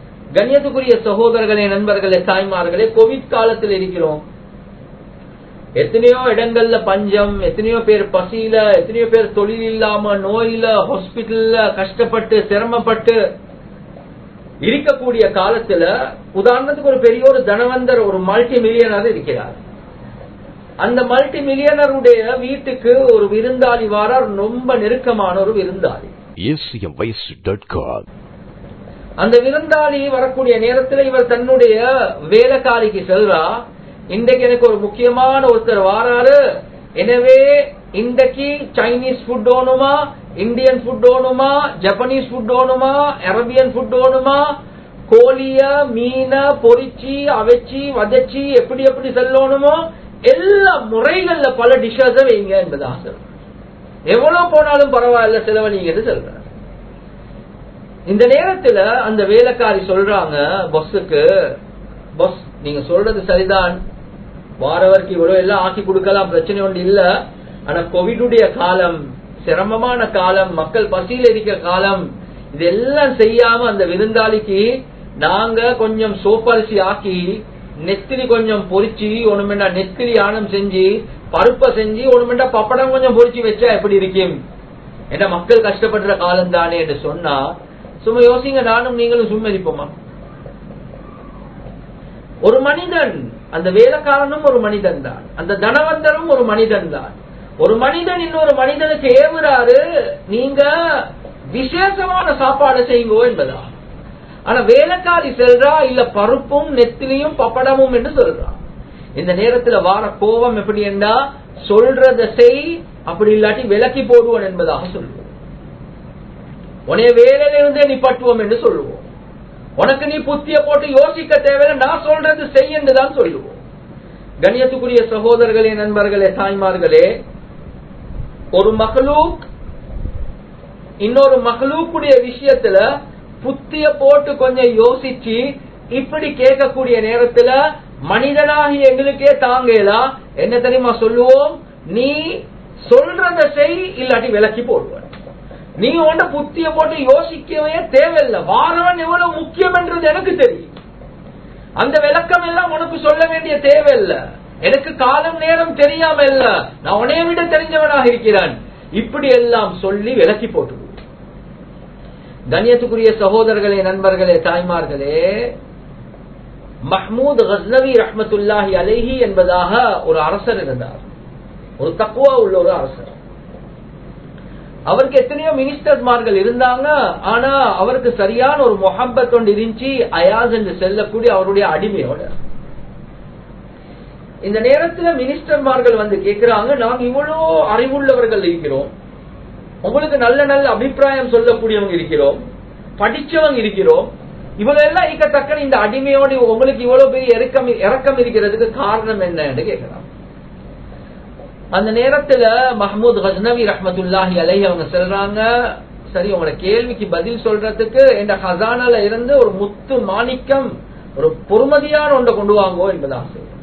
கண்ணியத்துக்குரிய சகோதரர்களே நண்பர்களே தாய்மார்களே கோவிட் காலத்தில் இருக்கிறோம் எத்தனையோ இடங்கள்ல பஞ்சம் எத்தனையோ பேர் பசியில எத்தனையோ பேர் தொழில் இல்லாம நோயில ஹாஸ்பிட்டல்ல கஷ்டப்பட்டு சிரமப்பட்டு இருக்கக்கூடிய காலத்துல உதாரணத்துக்கு ஒரு பெரிய ஒரு தனவந்தர் ஒரு மல்டி மில்லியனர் இருக்கிறார் அந்த மல்டி மில்லியனருடைய வீட்டுக்கு ஒரு விருந்தாளி வாரார் ரொம்ப நெருக்கமான ஒரு விருந்தாளி acmvoice.com. அந்த விருந்தாளி வரக்கூடிய நேரத்தில் இவர் தன்னுடைய வேலைக்காரிக்கு செல்றா இன்றைக்கு எனக்கு ஒரு முக்கியமான ஒருத்தர் வாராரு எனவே இன்றைக்கு சைனீஸ் ஃபுட் ஓணுமா இந்தியன் ஃபுட் ஓணுமா ஜப்பனீஸ் ஃபுட் ஓணுமா அரபியன் ஃபுட் ஓணுமா கோழிய மீன பொரிச்சு அவைச்சி வதச்சி எப்படி எப்படி செல்லணுமோ எல்லா முறைகள்ல பல டிஷ்ஷஸ் வைங்க என்பதாக சொல்றேன் எவ்வளவு போனாலும் பரவாயில்ல செலவழிங்கன்னு சொல்றேன் இந்த நேரத்துல அந்த வேலைக்காரி சொல்றாங்க பொஸ்ஸுக்கு பொஸ் நீங்க சொல்றது சரிதான் வாரவருக்கு இவ்வளவு எல்லாம் ஆக்கி கொடுக்கலாம் பிரச்சனை ஒன்று இல்ல ஆனா கோவிடுடைய காலம் சிரமமான காலம் மக்கள் பசியில் இருக்கிற காலம் இதெல்லாம் செய்யாம அந்த விருந்தாளிக்கு நாங்க கொஞ்சம் சோப்பரிசி ஆக்கி நெத்திலி கொஞ்சம் பொரிச்சு ஒண்ணுமெண்டா நெத்திலி ஆனம் செஞ்சு பருப்பை செஞ்சு ஒண்ணுமெண்டா பப்படம் கொஞ்சம் பொரிச்சு வச்சா எப்படி இருக்கும் ஏன்னா மக்கள் கஷ்டப்படுற காலம் தானே என்று சொன்னா சும்மா யோசிங்க நானும் நீங்களும் சும்மா இருப்போமா ஒரு மனிதன் அந்த வேலைக்காரனும் ஒரு மனிதன் தான் அந்த தனவந்தரும் ஒரு மனிதன் தான் ஒரு மனிதன் இன்னொரு மனிதனுக்கு ஏவுறாரு நீங்க விசேஷமான சாப்பாடு செய்யுங்கோ என்பதா ஆனா வேலைக்காரி செல்றா இல்ல பருப்பும் நெத்திலியும் பப்படமும் என்று சொல்றா இந்த நேரத்துல வார கோபம் எப்படி என்றா சொல்றத செய் அப்படி இல்லாட்டி விலக்கி போடுவோம் என்பதாக சொல்லுவோம் உனைய வேலையில இருந்தே நிப்பட்டுவோம் என்று சொல்லுவோம் உனக்கு நீ புத்திய போட்டு யோசிக்க தேவையில்லை நான் சொல்றது செய் என்றுதான் சொல்லுவோம் கண்ணியத்துக்குரிய சகோதரர்களே நண்பர்களே தாய்மார்களே ஒரு மகளூக் இன்னொரு மகளூக்குடைய விஷயத்துல புத்திய போட்டு கொஞ்சம் யோசிச்சு இப்படி கேட்கக்கூடிய நேரத்துல மனிதனாகி எங்களுக்கே தாங்கலாம் என்ன தெரியுமா சொல்லுவோம் நீ சொல்றத செய் இல்லாட்டி விலக்கி போடுவ நீ ஒன்று புத்திய போட்டு யோசிக்கவே தேவையில்லை வாரவன் எவ்வளவு முக்கியம் என்றது எனக்கு தெரியும் அந்த விளக்கம் எல்லாம் உனக்கு சொல்ல வேண்டிய தேவையில்லை எனக்கு காலம் நேரம் தெரியாம இல்ல நான் உனைய விட தெரிஞ்சவனாக இருக்கிறான் இப்படி எல்லாம் சொல்லி விலக்கி போட்டு கண்ணியத்துக்குரிய சகோதரர்களே நண்பர்களே தாய்மார்களே மஹ்மூத் கஸ்னவி ரஹ்மத்துல்லாஹி அலைஹி என்பதாக ஒரு அரசர் இருந்தார் ஒரு தக்குவா உள்ள ஒரு அரசர் அவருக்கு எத்தனையோ மினிஸ்டர்மார்கள் இருந்தாங்க ஆனா அவருக்கு சரியான ஒரு மொஹப்பத் ஒன்று இருந்துச்சு அயாஸ் என்று செல்லக்கூடிய அவருடைய அடிமையோட இந்த நேரத்துல மினிஸ்டர்மார்கள் வந்து கேட்கிறாங்க நாங்க இவ்வளோ அறிவுள்ளவர்கள் இருக்கிறோம் உங்களுக்கு நல்ல நல்ல அபிப்பிராயம் சொல்லக்கூடியவங்க இருக்கிறோம் படிச்சவங்க இருக்கிறோம் இவ்வளவு எல்லாம் இருக்கத்தக்க இந்த அடிமையோடு உங்களுக்கு இவ்வளவு பெரிய இறக்கம் இறக்கம் இருக்கிறதுக்கு காரணம் என்ன கேட்கிறான் அந்த நேரத்துல மஹமூத் ஹஸ்னவி ரஹமத்துல்லாஹி அலை அவங்க சொல்றாங்க சரி உங்களோட கேள்விக்கு பதில் சொல்றதுக்கு என் ஹசானால இருந்து ஒரு முத்து மாணிக்கம் ஒரு பொறுமதியான ஒன்றை கொண்டு வாங்கோ என்பதாக சொல்றேன்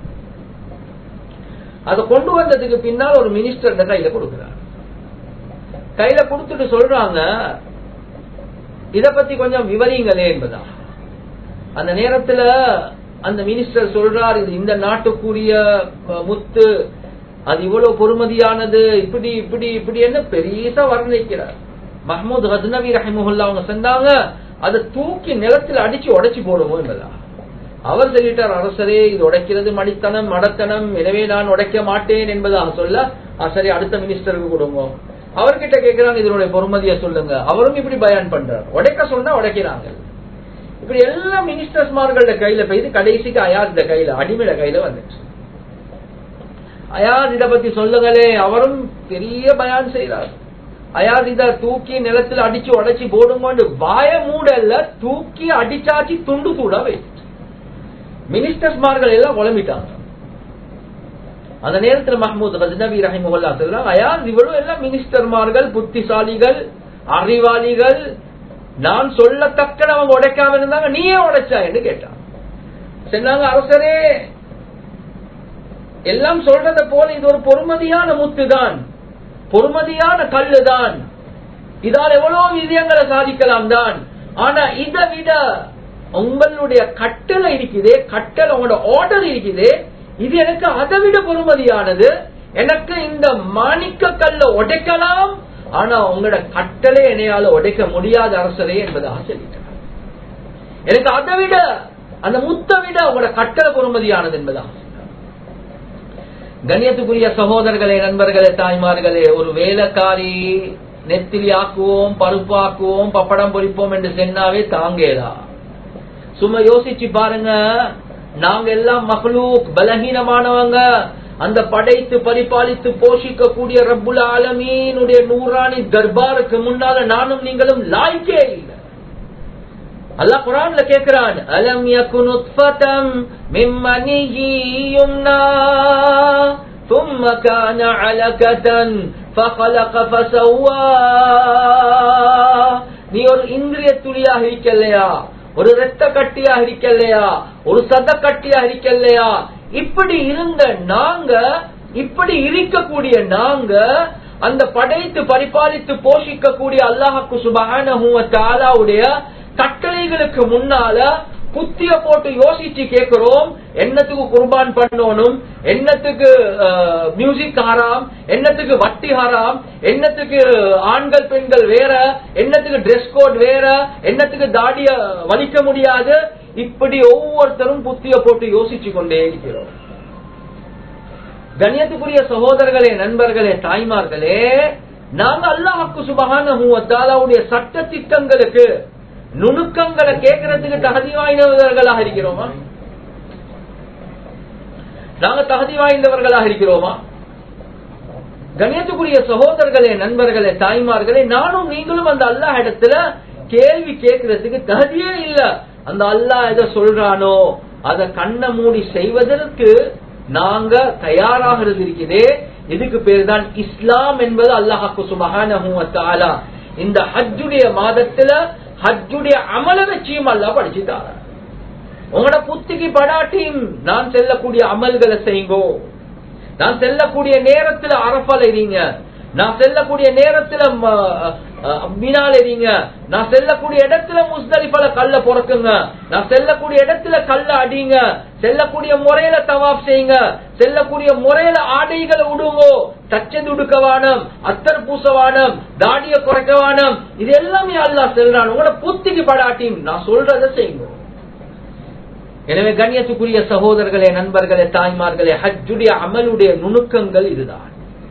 அதை கொண்டு வந்ததுக்கு பின்னால் ஒரு மினிஸ்டர் கையில கொடுக்கிறார் கையில கொடுத்துட்டு சொல்றாங்க இத பத்தி கொஞ்சம் விவரிங்களே என்பதா அந்த நேரத்துல அந்த மினிஸ்டர் சொல்றார் இது இந்த நாட்டுக்குரிய முத்து அது இவ்வளவு பொறுமதியானது இப்படி இப்படி இப்படி என்ன பெரியசா வர்ணிக்கிறார் மஹமூத் ஹஸ்னவி ரஹிமுல்லா அவங்க சொன்னாங்க அதை தூக்கி நிலத்தில் அடிச்சு உடைச்சு போடுவோம் என்பதா அவர் சொல்லிட்டார் அரசரே இது உடைக்கிறது மணித்தனம் மடத்தனம் எனவே நான் உடைக்க மாட்டேன் என்பதாக சொல்ல சரி அடுத்த மினிஸ்டருக்கு கொடுங்க அவர்கிட்ட கேட்கிறாங்க இதனுடைய பொறுமதியை சொல்லுங்க அவரும் இப்படி பயன் பண்றார் உடைக்க சொன்னா உடைக்கிறாங்க இப்படி எல்லா மினிஸ்டர்ஸ்மார்கள கையில பெய்து கடைசிக்கு அயாஸ் கையில அடிமையில கையில வந்துச்சு அயாஸ் இத பத்தி சொல்லுங்களே அவரும் பெரிய பயான் செய்யறார் அயாஸ் இத தூக்கி நிலத்தில் அடிச்சு உடைச்சு போடுங்க வாய மூடல்ல தூக்கி அடிச்சாச்சு துண்டு தூட வைத்து மினிஸ்டர்ஸ்மார்கள் எல்லாம் குழம்பிட்டாங்க அந்த நேரத்தில் மஹமூத் ரஜ்னபி ரஹிமுல்லா சொல்றாங்க அயாஸ் இவ்வளவு எல்லாம் மினிஸ்டர்மார்கள் புத்திசாலிகள் அறிவாளிகள் நான் சொல்லத்தக்க அவங்க உடைக்காம இருந்தாங்க நீயே உடைச்சா என்று கேட்டான் சொன்னாங்க அரசரே எல்லாம் சொல்றத போல இது ஒரு பொறுமதியான முத்து தான் பொறுமதியான கல்லு தான் இதால் எவ்வளவு விஷயங்களை சாதிக்கலாம் தான் ஆனா இதை விட உங்களுடைய கட்டளை இருக்குதே கட்டளை உங்களோட ஆர்டர் இருக்குதே இது எனக்கு அதை விட பொறுமதியானது எனக்கு இந்த மாணிக்க கல்ல உடைக்கலாம் ஆனா உங்களோட கட்டளை என்னையால உடைக்க முடியாத அரசரே என்பதாக சொல்லிட்டார் எனக்கு அதை விட அந்த முத்தை விட உங்களோட கட்டளை பொறுமதியானது என்பதாக கண்ணியத்துக்குரிய சகோதரர்களே நண்பர்களே தாய்மார்களே ஒரு வேலைக்காரி நெத்திலி ஆக்குவோம் பருப்பு ஆக்குவோம் பப்படம் பொரிப்போம் என்று சொன்னாவே தாங்கேதா சும்மா யோசிச்சு பாருங்க நாங்க எல்லாம் மகளூக் பலகீனமானவங்க அந்த படைத்து பரிபாலித்து போஷிக்க கூடிய ரப்புல் ஆலமீனுடைய நூறாணி தர்பாருக்கு முன்னால நானும் நீங்களும் லாய்க்கே இல்லை அல்லாஹ் குரான்ல கேக்குறான் அலம் யகுனு நுத்ஃபதம் மின் மனியி யும்னா ثم كان علقة فخلق فسوى நீ ஒரு இந்திரிய துளியாக இருக்கலையா ஒரு இரத்த கட்டியாக இருக்கலையா ஒரு சத கட்டியாக இருக்கலையா இப்படி இருந்த நாங்க இப்படி இருக்கக்கூடிய நாங்க அந்த படைத்து பரிபாலித்து போஷிக்கக்கூடிய அல்லாஹுக்கு சுபஹானஹு வ தஆலாவுடைய கட்டளைகளுக்கு முன்னால புத்திய போட்டு யோசிச்சு கேட்கிறோம் என்னத்துக்கு குர்பான் பண்ணணும் என்னத்துக்கு மியூசிக் ஹராம் என்னத்துக்கு வட்டி ஹராம் என்னத்துக்கு ஆண்கள் பெண்கள் வேற என்னத்துக்கு ட்ரெஸ் கோட் வேற என்னத்துக்கு தாடிய வலிக்க முடியாது இப்படி ஒவ்வொருத்தரும் புத்திய போட்டு யோசிச்சு கொண்டே இருக்கிறோம் கண்ணியத்துக்குரிய சகோதரர்களே நண்பர்களே தாய்மார்களே நாங்க அல்லாஹுக்கு சுபகானுடைய சட்ட திட்டங்களுக்கு நுணுக்கங்களை கேட்கறதுக்கு தகுதி வாய்ந்தவர்களாக இருக்கிறோமா நாங்க தகுதி வாய்ந்தவர்களாக இருக்கிறோமா கண்ணியத்துக்குரிய சகோதரர்களே நண்பர்களே தாய்மார்களே நானும் நீங்களும் அந்த அல்லாஹ் இடத்துல கேள்வி கேட்கறதுக்கு தகுதியே இல்ல அந்த அல்லாஹ் எதை சொல்றானோ அதை கண்ணை மூடி செய்வதற்கு நாங்க தயாராகிறது இருக்குதே இதுக்கு பேர் தான் இஸ்லாம் என்பது அல்லாஹாக்கு சுபகான இந்த ஹஜ்ஜுடைய மாதத்துல ஹஜ்ஜுடைய அமல வச்சியும் அல்லா படிச்சு தார உங்களோட புத்திக்கு படாட்டியும் நான் செல்லக்கூடிய அமல்களை செய்யுங்கோ நான் செல்லக்கூடிய நேரத்துல அரஃபால் எறீங்க நான் செல்லக்கூடிய நேரத்துல மினால் எறீங்க நான் செல்லக்கூடிய இடத்துல முஸ்தலிஃபல கல்ல பொறக்குங்க நான் செல்லக்கூடிய இடத்துல கல்ல அடிங்க செல்லக்கூடிய முறையில தவாப் செய்யுங்க செல்லக்கூடிய முறையில ஆடைகளை விடுங்கோ தச்சது உடுக்கவானம் அத்தர் பூசவானம் தாடிய குறைக்கவானம் இது எல்லாமே அல்லா செல்றான் உங்களோட புத்திக்கு படாட்டியும் நான் சொல்றத செய்யுங்க எனவே கண்ணியத்துக்குரிய சகோதரர்களே நண்பர்களே தாய்மார்களே ஹஜ்ஜுடைய அமலுடைய நுணுக்கங்கள் இதுதான்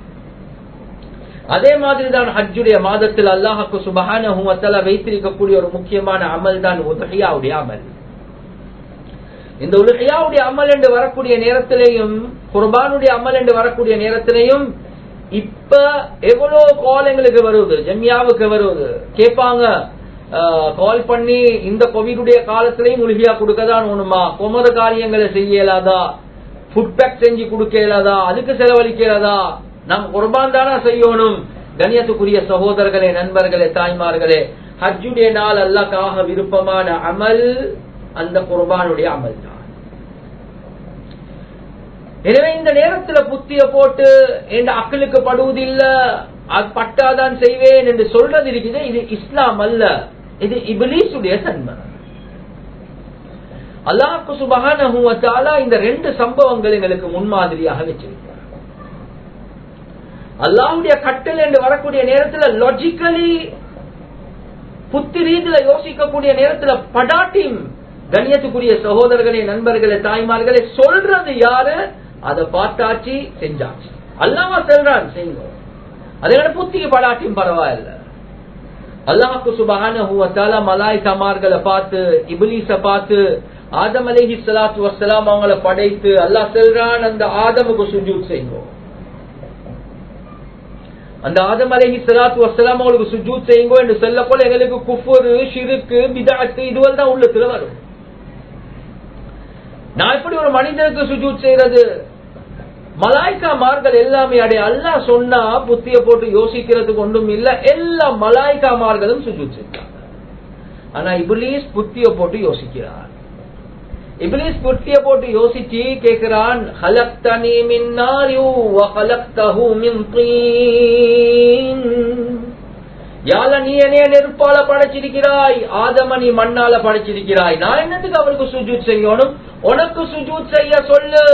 அதே மாதிரி தான் ஹஜ்ஜுடைய மாதத்தில் அல்லாஹுக்கு சுபஹான வைத்திருக்கக்கூடிய ஒரு முக்கியமான அமல் தான் உதகையாவுடைய அமல் இந்த உலகையாவுடைய அமல் என்று வரக்கூடிய நேரத்திலேயும் குர்பானுடைய அமல் என்று வரக்கூடிய நேரத்திலேயும் இப்ப எவ்வளவு கால் எங்களுக்கு வருவது ஜம்யாவுக்கு வருவது கேட்பாங்க கால் பண்ணி இந்த கோவிடுடைய காலத்திலையும் உலகியா கொடுக்கதான் ஒண்ணுமா குமர காரியங்களை செய்ய இயலாதா ஃபுட் பேக் செஞ்சு கொடுக்க இயலாதா அதுக்கு செலவழிக்க இயலாதா நாம் குர்பான் தானா செய்யணும் கண்ணியத்துக்குரிய சகோதரர்களே நண்பர்களே தாய்மார்களே ஹஜ்ஜுடைய நாள் அல்லாக்காக விருப்பமான அமல் அந்த குர்பானுடைய அமல் தான் எனவே இந்த நேரத்துல புத்திய போட்டு என் அக்களுக்கு படுவதில்ல அது பட்டாதான் செய்வேன் என்று சொல்றது இருக்குது இது இஸ்லாம் அல்ல இது இபிலீசுடைய தன்மை அல்லாஹு சுபகான இந்த ரெண்டு சம்பவங்கள் எங்களுக்கு முன்மாதிரியாக வச்சிருக்கிறார் அல்லாஹுடைய கட்டல் என்று வரக்கூடிய நேரத்தில் லாஜிக்கலி புத்தி ரீதியில யோசிக்கக்கூடிய நேரத்துல படாட்டியும் கண்ணியத்துக்குரிய சகோதரர்களே நண்பர்களே தாய்மார்களே சொல்றது யாரு அதை பார்த்தாச்சு செஞ்சாச்சு அல்லாம செல்றான் செய்வோம் அதோட புத்திக்கு படாட்டியும் பரவாயில்ல அல்லாஹுக்கு சுபகான மலாய்கமார்களை பார்த்து இபிலிச பார்த்து ஆதம் அலஹி சலாத்து வசலாம் அவங்கள படைத்து அல்லாஹ் செல்றான் அந்த ஆதமுக்கு சுஜூத் செய்வோம் அந்த ஆதம் அலஹி சலாத்து வசலாம் அவங்களுக்கு சுஜூத் செய்யுங்கோ என்று சொல்ல போல எங்களுக்கு குஃபுரு ஷிருக்கு பிதாத்து இதுவல் தான் உள்ளத்துல வரும் நான் எப்படி ஒரு மனிதனுக்கு சுஜூத் செய்யறது மலாய்க்கா மார்கள் எல்லாமே அடைய அல்லா சொன்னா புத்திய போட்டு யோசிக்கிறதுக்கு ஒன்றும் இல்ல எல்லா மலாய்க்கா மார்களும் சுஜூத் செய்றாங்க ஆனா இபிலீஸ் புத்திய போட்டு யோசிக்கிறார் இபிலிஸ் புத்திய போட்டு யோசிச்சு கேக்குறான் ஹலக்தனி மின் நாரி வ ஹலக்தஹு மின் தீன் யால நீ என்னைய நெருப்பால படைச்சிருக்கிறாய் ஆதம நீ மண்ணால படைச்சிருக்கிறாய் நான் என்னத்துக்கு அவருக்கு சுஜூத் செய்யணும் உனக்கு சுஜூத் செய்ய சொல்லு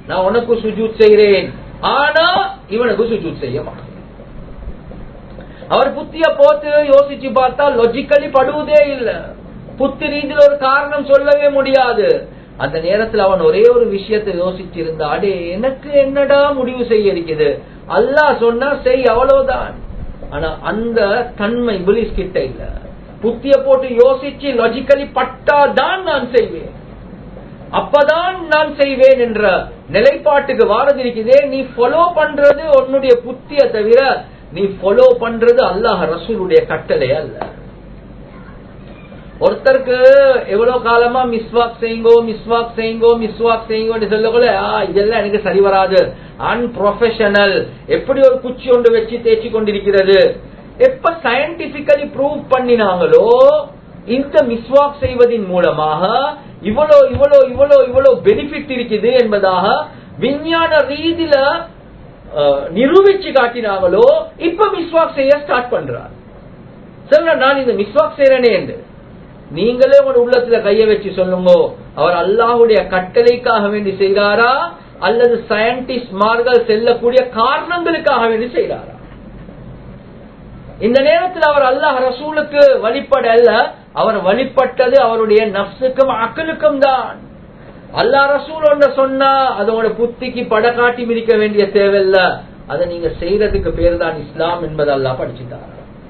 நான் உனக்கு சுஜூத் செய்கிறேன் ஆனா இவனுக்கு சுஜூத் செய்ய மாட்டேன் அவர் புத்திய போத்து யோசிச்சு பார்த்தா லொஜிக்கலி படுவதே இல்ல புத்தி ரீதியில் ஒரு காரணம் சொல்லவே முடியாது அந்த நேரத்தில் அவன் ஒரே ஒரு விஷயத்தை யோசிச்சிருந்தா அடே எனக்கு என்னடா முடிவு செய்ய இருக்குது அல்லாஹ் சொன்னா செய் அவ்வளவுதான் ஆனா அந்த தன்மை இபிலிஸ் கிட்ட இல்ல புத்திய போட்டு யோசிச்சு லாஜிக்கலி பட்டாதான் நான் செய்வேன் அப்பதான் நான் செய்வேன் என்ற நிலைப்பாட்டுக்கு வாரது இருக்குதே நீ ஃபாலோ பண்றது உன்னுடைய புத்திய தவிர நீ ஃபாலோ பண்றது அல்லாஹ் ரசூலுடைய கட்டளை அல்ல ஒருத்தருக்கு எவ்வளவு காலமா மிஸ்வாக் செய்யுங்கோ மிஸ்வாக் செய்யுங்கோ மிஸ்வாக் செய்யுங்கோன்னு சொல்லக்குள்ள ஆ இதெல்லாம் எனக்கு சரி வராது அன்ப்ரொஃபஷனல் எப்படி ஒரு குச்சி ஒன்று வச்சு தேய்ச்சி கொண்டிருக்கிறது எப்ப சயின்டிபிக்கலி ப்ரூவ் பண்ணினாங்களோ இந்த மிஸ்வாக் செய்வதின் மூலமாக இவ்வளோ இவ்வளோ இவ்வளோ இவ்வளோ பெனிஃபிட் இருக்குது என்பதாக விஞ்ஞான ரீதியில அஹ், நிரூபிச்சு காட்டினாங்களோ இப்ப மிஸ்வாக் செய்ய ஸ்டார்ட் பண்றார் சொல்ல நான் இந்த மிஸ்வாக் செய்யறேனே என்று நீங்களே உங்க உள்ளத்துல கைய வச்சு சொல்லுங்க அவர் அல்லாஹ்வுடைய கட்டளைக்காக வேண்டி செய்கிறாரா அல்லது சயின்டிஸ்ட் மார்கள் செல்லக்கூடிய காரணங்களுக்காக வேண்டி செய்கிறாரா இந்த நேரத்தில் அவர் அல்லாஹ் ரசூலுக்கு வழிபட அல்ல அவர் வழிபட்டது அவருடைய நப்சுக்கும் அக்கலுக்கும் தான் அல்லாஹ் ரசூல் ஒன்ற சொன்னா அதோட புத்திக்கு பட காட்டி மிதிக்க வேண்டிய தேவையில்ல அதை நீங்க செய்யறதுக்கு பேர் தான் இஸ்லாம் என்பது அல்லாஹ் படிச்சுட்டார்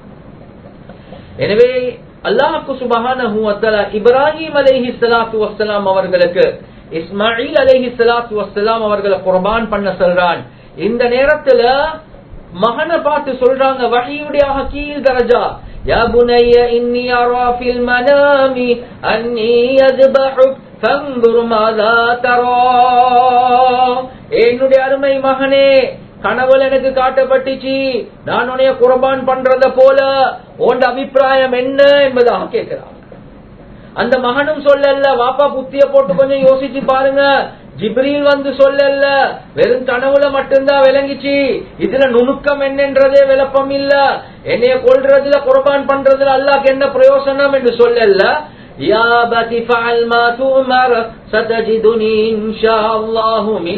எனவே அல்லாஹுக்கு சுபஹானஹு வ தஆலா இப்ராஹிம் அலைஹி ஸலாத்து வஸ்ஸலாம் அவர்களுக்கு இஸ்மாயில் அலைஹி ஸலாத்து வஸ்ஸலாம் அவர்களை குர்பான் பண்ண சொல்றான் இந்த நேரத்துல மகனை பார்த்து சொல்றாங்க வஹியுடைய கீழ் தரஜா யா புனைய இன்னி அரா ஃபில் மனாமி அன்னி யذبحுக் ஃபன்ظுர் மாதா தரா என்னுடைய அருமை மகனே கனவுல எனக்கு காட்டப்பட்டுச்சு நான் உன்னைய குர்பான் பண்றத போல உன் அபிப்பிராயம் என்ன என்பதாக கேட்கிறான் அந்த மகனும் சொல்லல வாப்பா புத்திய போட்டு கொஞ்சம் யோசிச்சு பாருங்க ஜிப்ரீல் வந்து சொல்லல வெறும் கனவுல மட்டும்தான் விளங்கிச்சு இதுல நுணுக்கம் என்னன்றதே விளப்பம் இல்ல என்னைய கொள்றதுல குர்பான் பண்றதுல அல்லாஹ் என்ன பிரயோசனம் என்று சொல்லல يا أبت فعل ما تؤمر ستجدني إن شاء الله من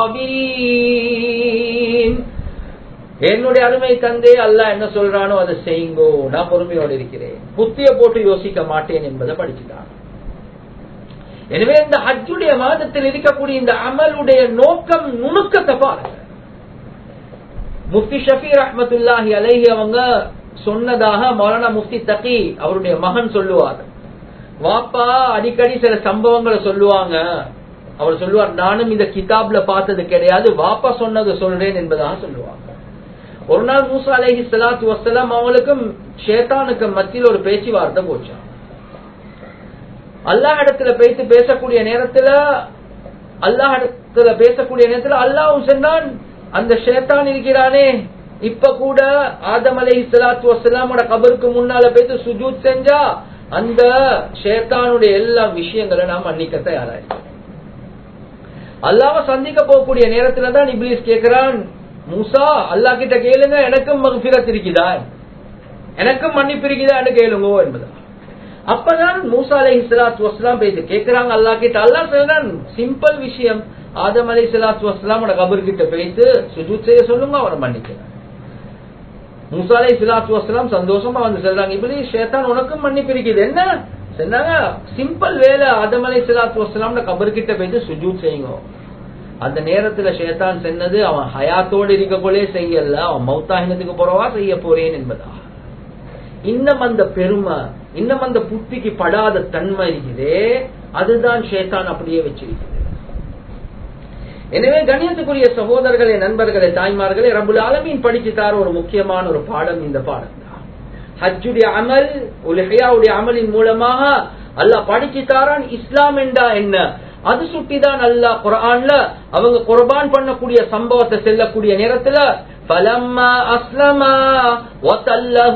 الصابرين என்னுடைய அருமை தந்தே அல்லாஹ் என்ன சொல்றானோ அதை செய்யுங்கோ நான் பொறுமையோடு இருக்கிறேன் புத்திய போட்டு யோசிக்க மாட்டேன் என்பதை படிச்சுட்டான் எனவே இந்த ஹஜ்ஜுடைய மாதத்தில் இருக்கக்கூடிய இந்த அமலுடைய நோக்கம் நுணுக்கத்தை பாருங்க முஃப்தி ஷஃபி ரஹ்மத்துல்லாஹி அலைஹி அவங்க சொன்னதாக மௌலானா முஃப்தி தகி அவருடைய மகன் சொல்லுவார் வாப்பா அடிக்கடி சில சம்பவங்களை சொல்லுவாங்க அவர் சொல்லுவார் நானும் இந்த கிதாப்ல பார்த்தது கிடையாது வாப்பா சொன்னது சொல்றேன் என்பதாக சொல்லுவாங்க ஒரு நாள் மூசா அலைஹி ஸலாத்து வஸ்ஸலாம் அவங்களுக்கும் ஷேத்தானுக்கு மத்தியில் ஒரு பேச்சுவார்த்தை போச்சான் அல்லாஹ் இடத்துல பேசி பேசக்கூடிய நேரத்துல அல்லாஹ் இடத்துல பேசக்கூடிய நேரத்துல அல்லாஹ்வும் சொன்னான் அந்த ஷேத்தான் இருக்கிறானே இப்ப கூட ஆதம் அலை சலாத்து வசலாமோட கபருக்கு முன்னால போயிட்டு சுஜூத் செஞ்சா அந்த ஷேத்தானுடைய எல்லா விஷயங்களை நாம் மன்னிக்க தயாராய் அல்லாஹ்வை சந்திக்க போகக்கூடிய நேரத்துல தான் இப்லீஸ் கேட்கிறான் மூசா அல்லாஹ் கிட்ட கேளுங்க எனக்கும் மகபிரத் இருக்குதா எனக்கும் மன்னிப்பு இருக்குதான்னு கேளுங்கோ என்பதா அப்பதான் மூசா அலை சலாத்து வஸ்லாம் பேசி கேட்கிறாங்க அல்லாஹ் கிட்ட அல்லாஹ் சொல்றான் சிம்பிள் விஷயம் ஆதம் அலை சலாத்து வஸ்லாமோட கபர் கிட்ட பேசி சுஜூத் செய்ய சொல்லுங்க அவரை மன்னிக்கிறான் மூசா அலை சலாத்து வஸ்லாம் சந்தோஷமா வந்து சொல்றாங்க இப்படி ஷேத்தான் உனக்கும் மன்னிப்பு இருக்குது என்ன சொன்னாங்க சிம்பிள் வேலை ஆதம் அலை சலாத்து வஸ்லாமோட கபர் கிட்ட போயிட்டு சுஜூத் செய்யுங்க அந்த நேரத்துல ஷேத்தான் சொன்னது அவன் ஹயாத்தோடு இருக்கக்குள்ளே செய்யல அவன் மௌத்தாகினத்துக்கு போறவா செய்ய போறேன் என்பதா இன்னும் அந்த பெருமை இன்னும் அந்த புத்திக்கு படாத தன்மை இருக்குதே அதுதான் ஷேத்தான் அப்படியே வச்சிருக்குது எனவே கணியத்துக்குரிய சகோதரர்களே நண்பர்களே தாய்மார்களே ரபுல் ஆலமீன் படிச்சு தார ஒரு முக்கியமான ஒரு பாடம் இந்த பாடம் தான் ஹஜ்ஜுடைய அமல் உலகையாவுடைய அமலின் மூலமாக அல்லாஹ் படிச்சு தாரான் இஸ்லாம் என்றா என்ன அது சுட்டிதான் அல்லாஹ் குர்ஆன்ல அவங்க குர்பான் பண்ணக்கூடிய சம்பவத்தை செல்லக்கூடிய நேரத்துல فلما أسلما وتله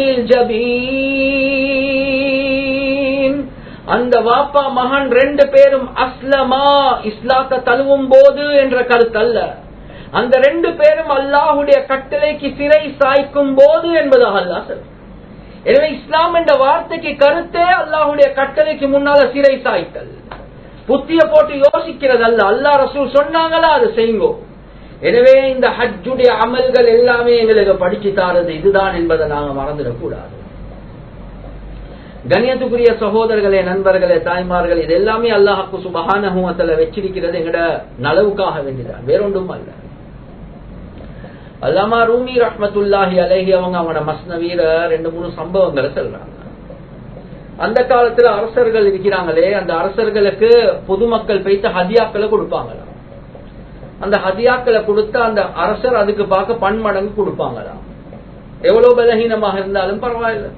للجبين அந்த வாப்பா மகன் ரெண்டு பேரும் அஸ்லமா இஸ்லாத்தை தழுவும் போது என்ற கருத்து அல்ல அந்த ரெண்டு பேரும் அல்லாஹுடைய கட்டளைக்கு சிறை சாய்க்கும் போது என்பதாக அல்லாஹ் சொல்ற எனவே இஸ்லாம் என்ற வார்த்தைக்கு கருத்தே அல்லாஹுடைய கட்டளைக்கு முன்னால சிறை சாய்த்தல் புத்திய போட்டு யோசிக்கிறது அல்ல அல்லா ரசூல் சொன்னாங்களா அது செய்யுங்கோ எனவே இந்த ஹஜ்ஜுடைய அமல்கள் எல்லாமே எங்களுக்கு படிச்சு தாரது இதுதான் என்பதை நாங்க மறந்துடக்கூடாது கண்ணியத்துக்குரிய சகோதரர்களே நண்பர்களே தாய்மார்கள் இது எல்லாமே அல்லாஹாக்கு சுபகானத்துல வச்சிருக்கிறது எங்கட நலவுக்காக வேண்டிதான் வேறொன்றும் அல்ல அல்லாமா ரூமி ரஹ்மத்துல்லாஹி அலேஹி அவங்க அவங்களோட மஸ்னவீர ரெண்டு மூணு சம்பவங்களை சொல்றாங்க அந்த காலத்துல அரசர்கள் இருக்கிறாங்களே அந்த அரசர்களுக்கு பொதுமக்கள் போய்த்து ஹதியாக்களை கொடுப்பாங்களாம் அந்த ஹதியாக்களை கொடுத்தா அந்த அரசர் அதுக்கு பார்க்க பன்மடங்கு கொடுப்பாங்களாம் எவ்வளவு பலகீனமாக இருந்தாலும் பரவாயில்ல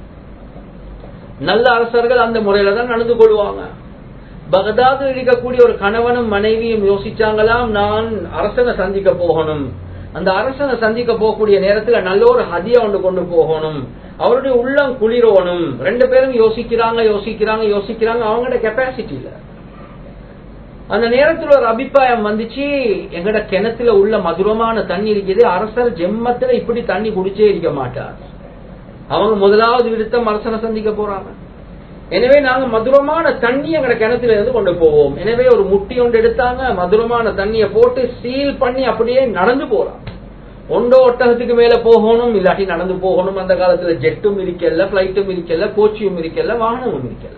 நல்ல அரசர்கள் அந்த முறையில தான் நடந்து கொள்வாங்க பகதாது இருக்கக்கூடிய ஒரு கணவனும் மனைவியும் யோசிச்சாங்களாம் நான் அரசனை சந்திக்க போகணும் அந்த அரசனை சந்திக்க போகக்கூடிய நேரத்துல நல்ல ஒரு ஹதியா ஒன்று கொண்டு போகணும் அவருடைய உள்ளம் குளிரோணும் ரெண்டு பேரும் யோசிக்கிறாங்க யோசிக்கிறாங்க யோசிக்கிறாங்க அவங்களோட கெப்பாசிட்டி இல்ல அந்த நேரத்தில் ஒரு அபிப்பிராயம் வந்துச்சு எங்கட கிணத்துல உள்ள மதுரமான தண்ணி இருக்குது அரசர் ஜெம்மத்துல இப்படி தண்ணி குடிச்சே இருக்க மாட்டார் அவங்க முதலாவது விருத்தம் அரசனை சந்திக்க போறாங்க எனவே நாங்க மதுரமான தண்ணி எங்கட கிணத்துல இருந்து கொண்டு போவோம் எனவே ஒரு முட்டி ஒன்று எடுத்தாங்க மதுரமான தண்ணியை போட்டு சீல் பண்ணி அப்படியே நடந்து போறாங்க ஒன்றோ ஒட்டகத்துக்கு மேல போகணும் இல்லாட்டி நடந்து போகணும் அந்த காலத்துல ஜெட்டும் இருக்கல பிளைட்டும் இருக்கல கோச்சியும் இருக்கல வாகனமும் இருக்கல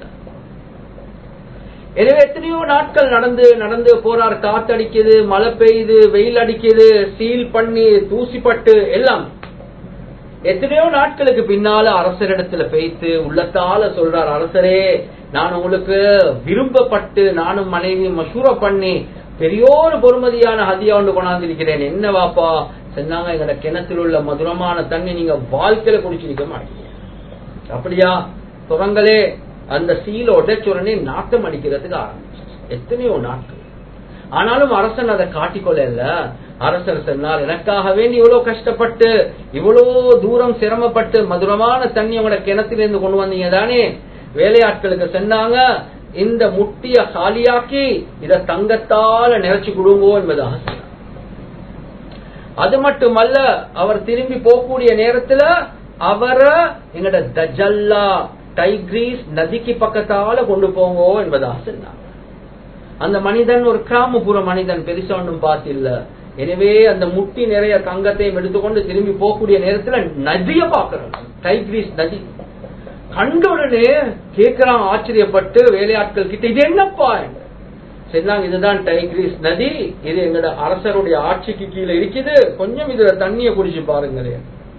எனவே எத்தனையோ நாட்கள் நடந்து நடந்து போறார் காத்தடிக்குது மழை பெய்யுது வெயில் அடிக்குது சீல் பண்ணி தூசிப்பட்டு எல்லாம் எத்தனையோ நாட்களுக்கு பின்னால அரசரிடத்துல பேய்த்து உள்ளத்தால சொல்றார் அரசரே நான் உங்களுக்கு விரும்பப்பட்டு நானும் மனைவியும் மசூர பண்ணி பெரியோரு பொறுமதியான ஹதியா ஒன்று கொண்டாந்திருக்கிறேன் என்ன வாப்பா சொன்னாங்க எங்கட கிணத்தில் உள்ள மதுரமான தண்ணி நீங்க வாழ்க்கையில குடிச்சிருக்க மாட்டீங்க அப்படியா துறங்களே அந்த சீல உடைச்ச உடனே நாட்டம் அடிக்கிறதுக்கு ஆரம்பிச்சு எத்தனையோ நாட்கள் ஆனாலும் அரசன் அதை காட்டிக்கொள்ள அரசர் சொன்னார் எனக்காக வேண்டி இவ்வளவு கஷ்டப்பட்டு இவ்வளவு தூரம் சிரமப்பட்டு மதுரமான தண்ணி உங்களோட கிணத்திலிருந்து கொண்டு வந்தீங்க தானே வேலையாட்களுக்கு சொன்னாங்க இந்த முட்டிய காலியாக்கி இத தங்கத்தால நிறைச்சு கொடுங்கோ என்பதாக சொன்னார் அது மட்டுமல்ல அவர் திரும்பி போகக்கூடிய நேரத்துல அவரை எங்கட தஜல்லா டைக்ரீஸ் நதிக்கு பக்கத்தால கொண்டு போங்கோ என்பதாக சொன்னார் அந்த மனிதன் ஒரு கிராமப்புற மனிதன் பெருசா ஒன்றும் பார்த்தில்ல எனவே அந்த முட்டி நிறைய தங்கத்தையும் எடுத்துக்கொண்டு திரும்பி போகக்கூடிய நேரத்துல நதிய பாக்குறான் டைக்ரீஸ் நதி கண்ட உடனே கேட்கிறான் ஆச்சரியப்பட்டு வேலையாட்கள் கிட்ட இது என்னப்பா சொன்னாங்க இதுதான் டைக்ரீஸ் நதி இது எங்கட அரசருடைய ஆட்சிக்கு கீழே இருக்குது கொஞ்சம் இதுல தண்ணிய குடிச்சு பாருங்களேன்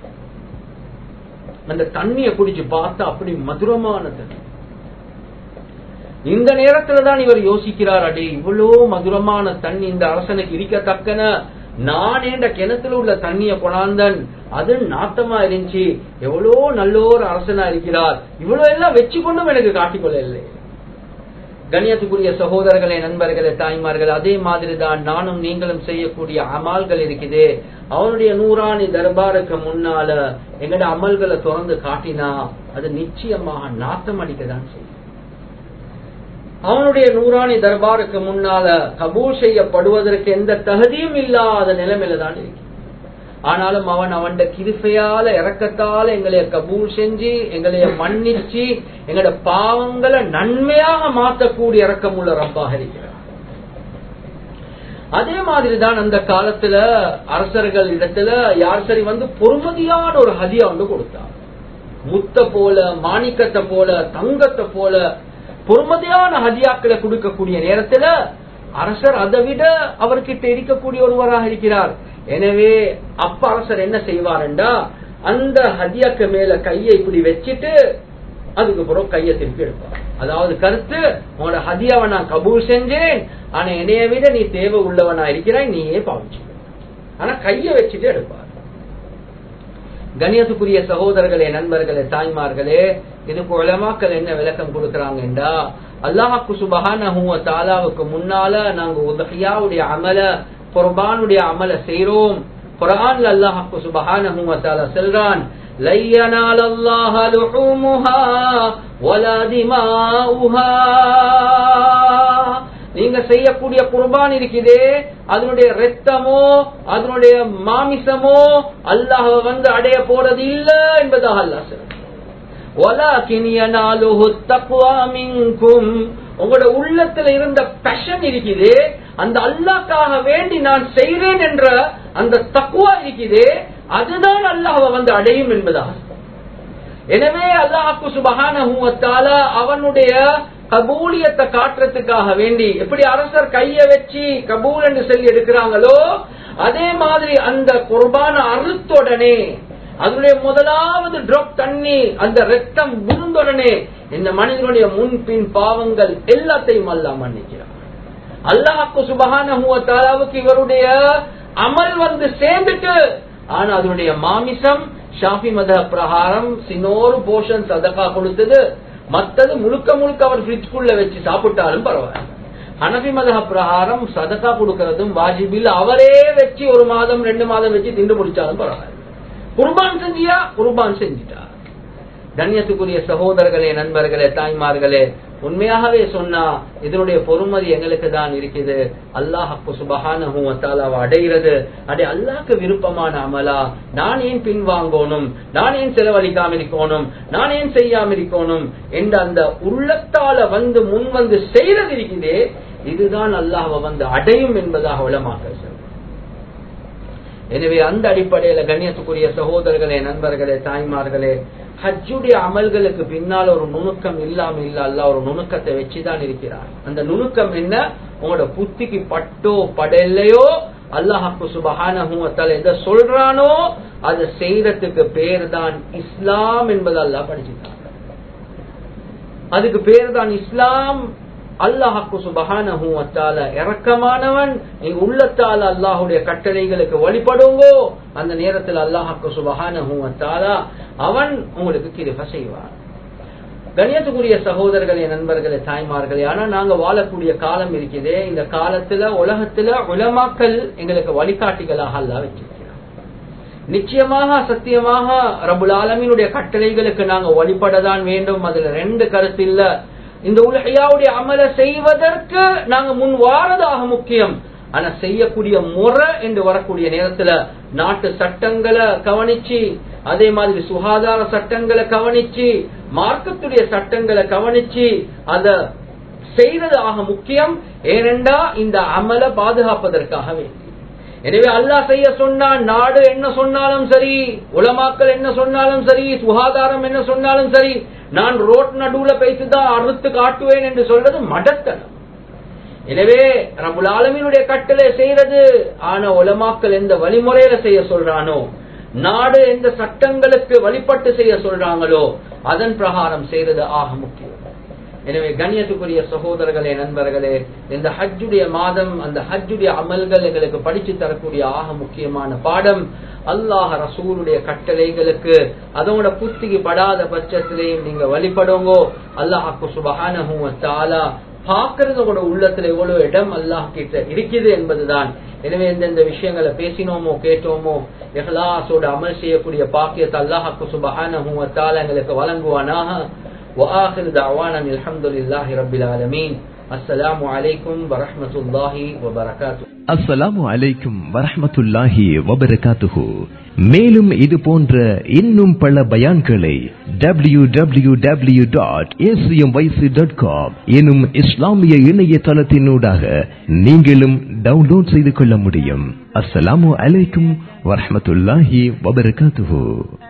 அந்த தண்ணிய குடிச்சு பார்த்தா அப்படி மதுரமான தண்ணி இந்த நேரத்துல தான் இவர் யோசிக்கிறார் அடே இவ்வளோ மதுரமான தண்ணி இந்த அரசனுக்கு இருக்கத்தக்கன நான் என்ற கிணத்துல உள்ள தண்ணிய கொண்டாந்தன் அது நாத்தமா இருந்துச்சு எவ்வளோ நல்லோர் அரசனா இருக்கிறார் இவ்வளவு எல்லாம் வச்சு கொண்டும் எனக்கு காட்டிக்கொள்ள இல்லை கணியத்துக்குரிய சகோதரர்களே நண்பர்களே தாய்மார்கள் அதே மாதிரி தான் நானும் நீங்களும் செய்யக்கூடிய அமால்கள் இருக்குது அவனுடைய நூறாணி தர்பாருக்கு முன்னால எங்கட அமல்களை திறந்து காட்டினா அது நிச்சயமாக நாத்தம் அடிக்கதான் செய்யும் அவனுடைய நூறாணி தர்பாருக்கு முன்னால கபூல் செய்யப்படுவதற்கு எந்த தகுதியும் இல்லாத நிலைமையில தான் இருக்கு ஆனாலும் அவன் அவன் கிருப்பையால இறக்கத்தால எங்களைய கபூல் செஞ்சு எங்களைய மன்னிச்சு எங்களோட பாவங்களை நன்மையாக மாற்றக்கூடிய இறக்கம் உள்ள ரப்பாக இருக்கிறார் அதே மாதிரிதான் அந்த காலத்துல அரசர்கள் இடத்துல யார் சரி வந்து பொறுமதியான ஒரு ஹதியா வந்து கொடுத்தார் முத்த போல மாணிக்கத்தை போல தங்கத்தை போல பொறுமதியான ஹதியாக்களை கொடுக்கக்கூடிய நேரத்துல அரசர் அதை விட அவர்கிட்ட இருக்கக்கூடிய ஒருவராக இருக்கிறார் எனவே அப்ப அரசர் என்ன செய்வாருண்டா அந்த ஹதியாக்கு மேல கையை இப்படி வச்சுட்டு அதுக்கு பிறகு கையை திருப்பி எடுப்பார் அதாவது கருத்து உங்களோட ஹதியாவை நான் கபூல் செஞ்சேன் ஆனா என்னைய விட நீ தேவை உள்ளவனா இருக்கிறாய் நீயே பாவிச்சு ஆனா கையை வச்சுட்டு எடுப்பார் கணியத்துக்குரிய சகோதரர்களே நண்பர்களே தாய்மார்களே இதுக்கு உலமாக்கள் என்ன விளக்கம் கொடுக்கறாங்கன்றா அல்லாஹாக்கு சுபஹான தாலாவுக்கு முன்னால நாங்க உதகையாவுடைய அமல குர்பானுடைய அமல செய்யறோம் குரான்ல அல்லாஹாக்கு சுபஹான தாலா செல்றான் لن ينال الله لحومها ولا دماؤها நீங்க செய்யக்கூடிய குர்பான் இருக்குதே அதனுடைய ரத்தமோ அதனுடைய மாமிசமோ அல்லாஹ் வந்து அடைய போறது இல்ல என்பதாக அல்லாஹ் சொல்றான் ولكن يناله التقوى منكم உங்களோட உள்ளத்துல இருந்த பேஷன் இருக்குது அந்த அல்லாக்காக வேண்டி நான் செய்கிறேன் என்ற அந்த தக்குவா இருக்குது அதுதான் அல்லாஹ் வந்து அடையும் என்பதாக எனவே அல்லாஹு சுபகான அவனுடைய கபூலியத்தை காட்டுறதுக்காக வேண்டி எப்படி அரசர் கைய வச்சு கபூல் என்று சொல்லி எடுக்கிறாங்களோ அதே மாதிரி அந்த குர்பான அறுத்துடனே அதனுடைய முதலாவது டிராப் தண்ணி அந்த ரத்தம் விழுந்துடனே இந்த மனிதனுடைய முன்பின் பாவங்கள் எல்லாத்தையும் அல்லாஹ் மன்னிக்கிறார் அல்லாஹுக்கு சுபகானவுக்கு இவருடைய அமல் வந்து சேர்ந்துட்டு ஆனா அதனுடைய மாமிசம் ஷாஃபி மத பிரகாரம் சினோரு போஷன் சதக்கா கொடுத்தது மத்தது முழுக்க முழுக்க அவர் ஃப்ரிட்ஜ்குள்ள வச்சு சாப்பிட்டாலும் பரவாயில்ல ஹனபி மதக பிரகாரம் சதக்கா கொடுக்கறதும் வாஜிபில் அவரே வச்சு ஒரு மாதம் ரெண்டு மாதம் வச்சு திண்டு முடிச்சாலும் பரவாயில்ல குர்பான் செஞ்சியா குர்பான் செஞ்சிட்டா கண்ணியத்துக்குரிய சகோதரர்களே நண்பர்களே தாய்மார்களே உண்மையாகவே சொன்னா இதனுடைய பொறுமதி எங்களுக்கு தான் இருக்குது அல்லாஹப்பு சுபஹானஹூவத்தாலாவை அடைகிறது அடே அல்லாஹ்க்கு விருப்பமான அமலா நான் ஏன் பின்வாங்கணும் நான் ஏன் செலவழிக்காம இருக்கணும் நான் ஏன் செய்யாம இருக்கணும் என்ற அந்த உள்ளத்தால வந்து முன் வந்து செய்யறது இருக்குதே இதுதான் அல்லாஹ்வை வந்து அடையும் என்பதாக உளமாக்கல் சொல்றோம் எனவே அந்த அடிப்படையில கண்ணியத்துக்குரிய சகோதரர்களே நண்பர்களே தாய்மார்களே ஹஜ்ஜுடைய அமல்களுக்கு பின்னால் ஒரு நுணுக்கம் இல்லாம இல்ல அல்ல ஒரு நுணுக்கத்தை வச்சுதான் இருக்கிறார் அந்த நுணுக்கம் என்ன உங்களோட புத்திக்கு பட்டோ படலையோ அல்லாஹாக்கு சுபஹான எதை சொல்றானோ அதை செய்யறதுக்கு பேர் தான் இஸ்லாம் என்பது அல்லாஹ் படிச்சுட்டாங்க அதுக்கு பேர் தான் இஸ்லாம் அல்லாஹாக்கு சுபஹானஹு வத்தால இறக்கமானவன் நீங்க உள்ளத்தால அல்லாஹுடைய கட்டளைகளுக்கு வழிபடுங்கோ அந்த நேரத்தில் அல்லாஹாக்கு சுபஹானஹு வத்தாலா அவன் உங்களுக்கு கிருப செய்வான் கணியத்துக்குரிய சகோதரர்களே நண்பர்களே தாய்மார்களே ஆனா நாங்க வாழக்கூடிய காலம் இருக்குதே இந்த காலத்துல உலகத்துல உலமாக்கல் எங்களுக்கு வழிகாட்டிகளாக அல்லா வச்சிருக்கிறார் நிச்சயமாக சத்தியமாக ரபுல் ஆலமினுடைய கட்டளைகளுக்கு நாங்க வழிபடதான் வேண்டும் அதுல ரெண்டு கருத்து இல்ல இந்த உலகையாவுடைய அமல செய்வதற்கு நாங்க முன் வாரதாக முக்கியம் ஆனா செய்யக்கூடிய முறை என்று வரக்கூடிய நேரத்துல நாட்டு சட்டங்களை கவனிச்சு அதே மாதிரி சுகாதார சட்டங்களை கவனிச்சு மார்க்கத்துடைய சட்டங்களை கவனிச்சு அத செய்யறது ஆக முக்கியம் ஏனென்றா இந்த அமல பாதுகாப்பதற்காக வேண்டி எனவே அல்லாஹ் செய்ய சொன்னான் நாடு என்ன சொன்னாலும் சரி உலமாக்கள் என்ன சொன்னாலும் சரி சுகாதாரம் என்ன சொன்னாலும் சரி நான் ரோட் நடுவுல பேசிதான் அறுத்து காட்டுவேன் என்று சொல்றது மடத்தனம் எனவே ரபுல் ஆலமீனுடைய கட்டளை செய்யறது ஆனா உலமாக்கள் எந்த வழிமுறையில செய்ய சொல்றானோ நாடு எந்த சட்டங்களுக்கு வழிபட்டு செய்ய சொல்றாங்களோ அதன் பிரகாரம் செய்யறது ஆக முக்கியம் எனவே கண்ணியத்துக்குரிய சகோதரர்களே நண்பர்களே இந்த ஹஜ்ஜுடைய மாதம் அந்த ஹஜ்ஜுடைய அமல்கள் எங்களுக்கு படிச்சு தரக்கூடிய ஆக முக்கியமான பாடம் அல்லாஹ் ரசூலுடைய கட்டளைகளுக்கு அதோட புத்திக்கு படாத பட்சத்திலையும் நீங்க வழிபடுங்கோ அல்லாஹாக்கு சுபஹானஹு தாலா பாக்குறது உங்களோட உள்ளத்துல எவ்வளவு இடம் அல்லாஹ் கிட்ட இருக்குது என்பதுதான் எனவே எந்தெந்த விஷயங்களை பேசினோமோ கேட்டோமோ எஹ்லாசோட அமல் செய்யக்கூடிய பாக்கியத்தை அல்லாஹாக்கு சுபஹானஹு தாலா எங்களுக்கு வழங்குவானாக وآخر دعوانا الحمد لله رب العالمين السلام عليكم ورحمة الله وبركاته அஸ்ஸலாமு அலைக்கும் வரஹ்மத்துல்லாஹி வபரகாத்துஹு மேலும் இது போன்ற இன்னும் பல பயான்களை W W W dot dot com எனும் இஸ்லாமிய இணையதளத்தினூடாக நீங்களும் டவுன்லோட் செய்து கொள்ள முடியும் அஸ்ஸலாமு அலைக்கும் வரஹ்மத்துல்லாஹி வபரகாத்துஹு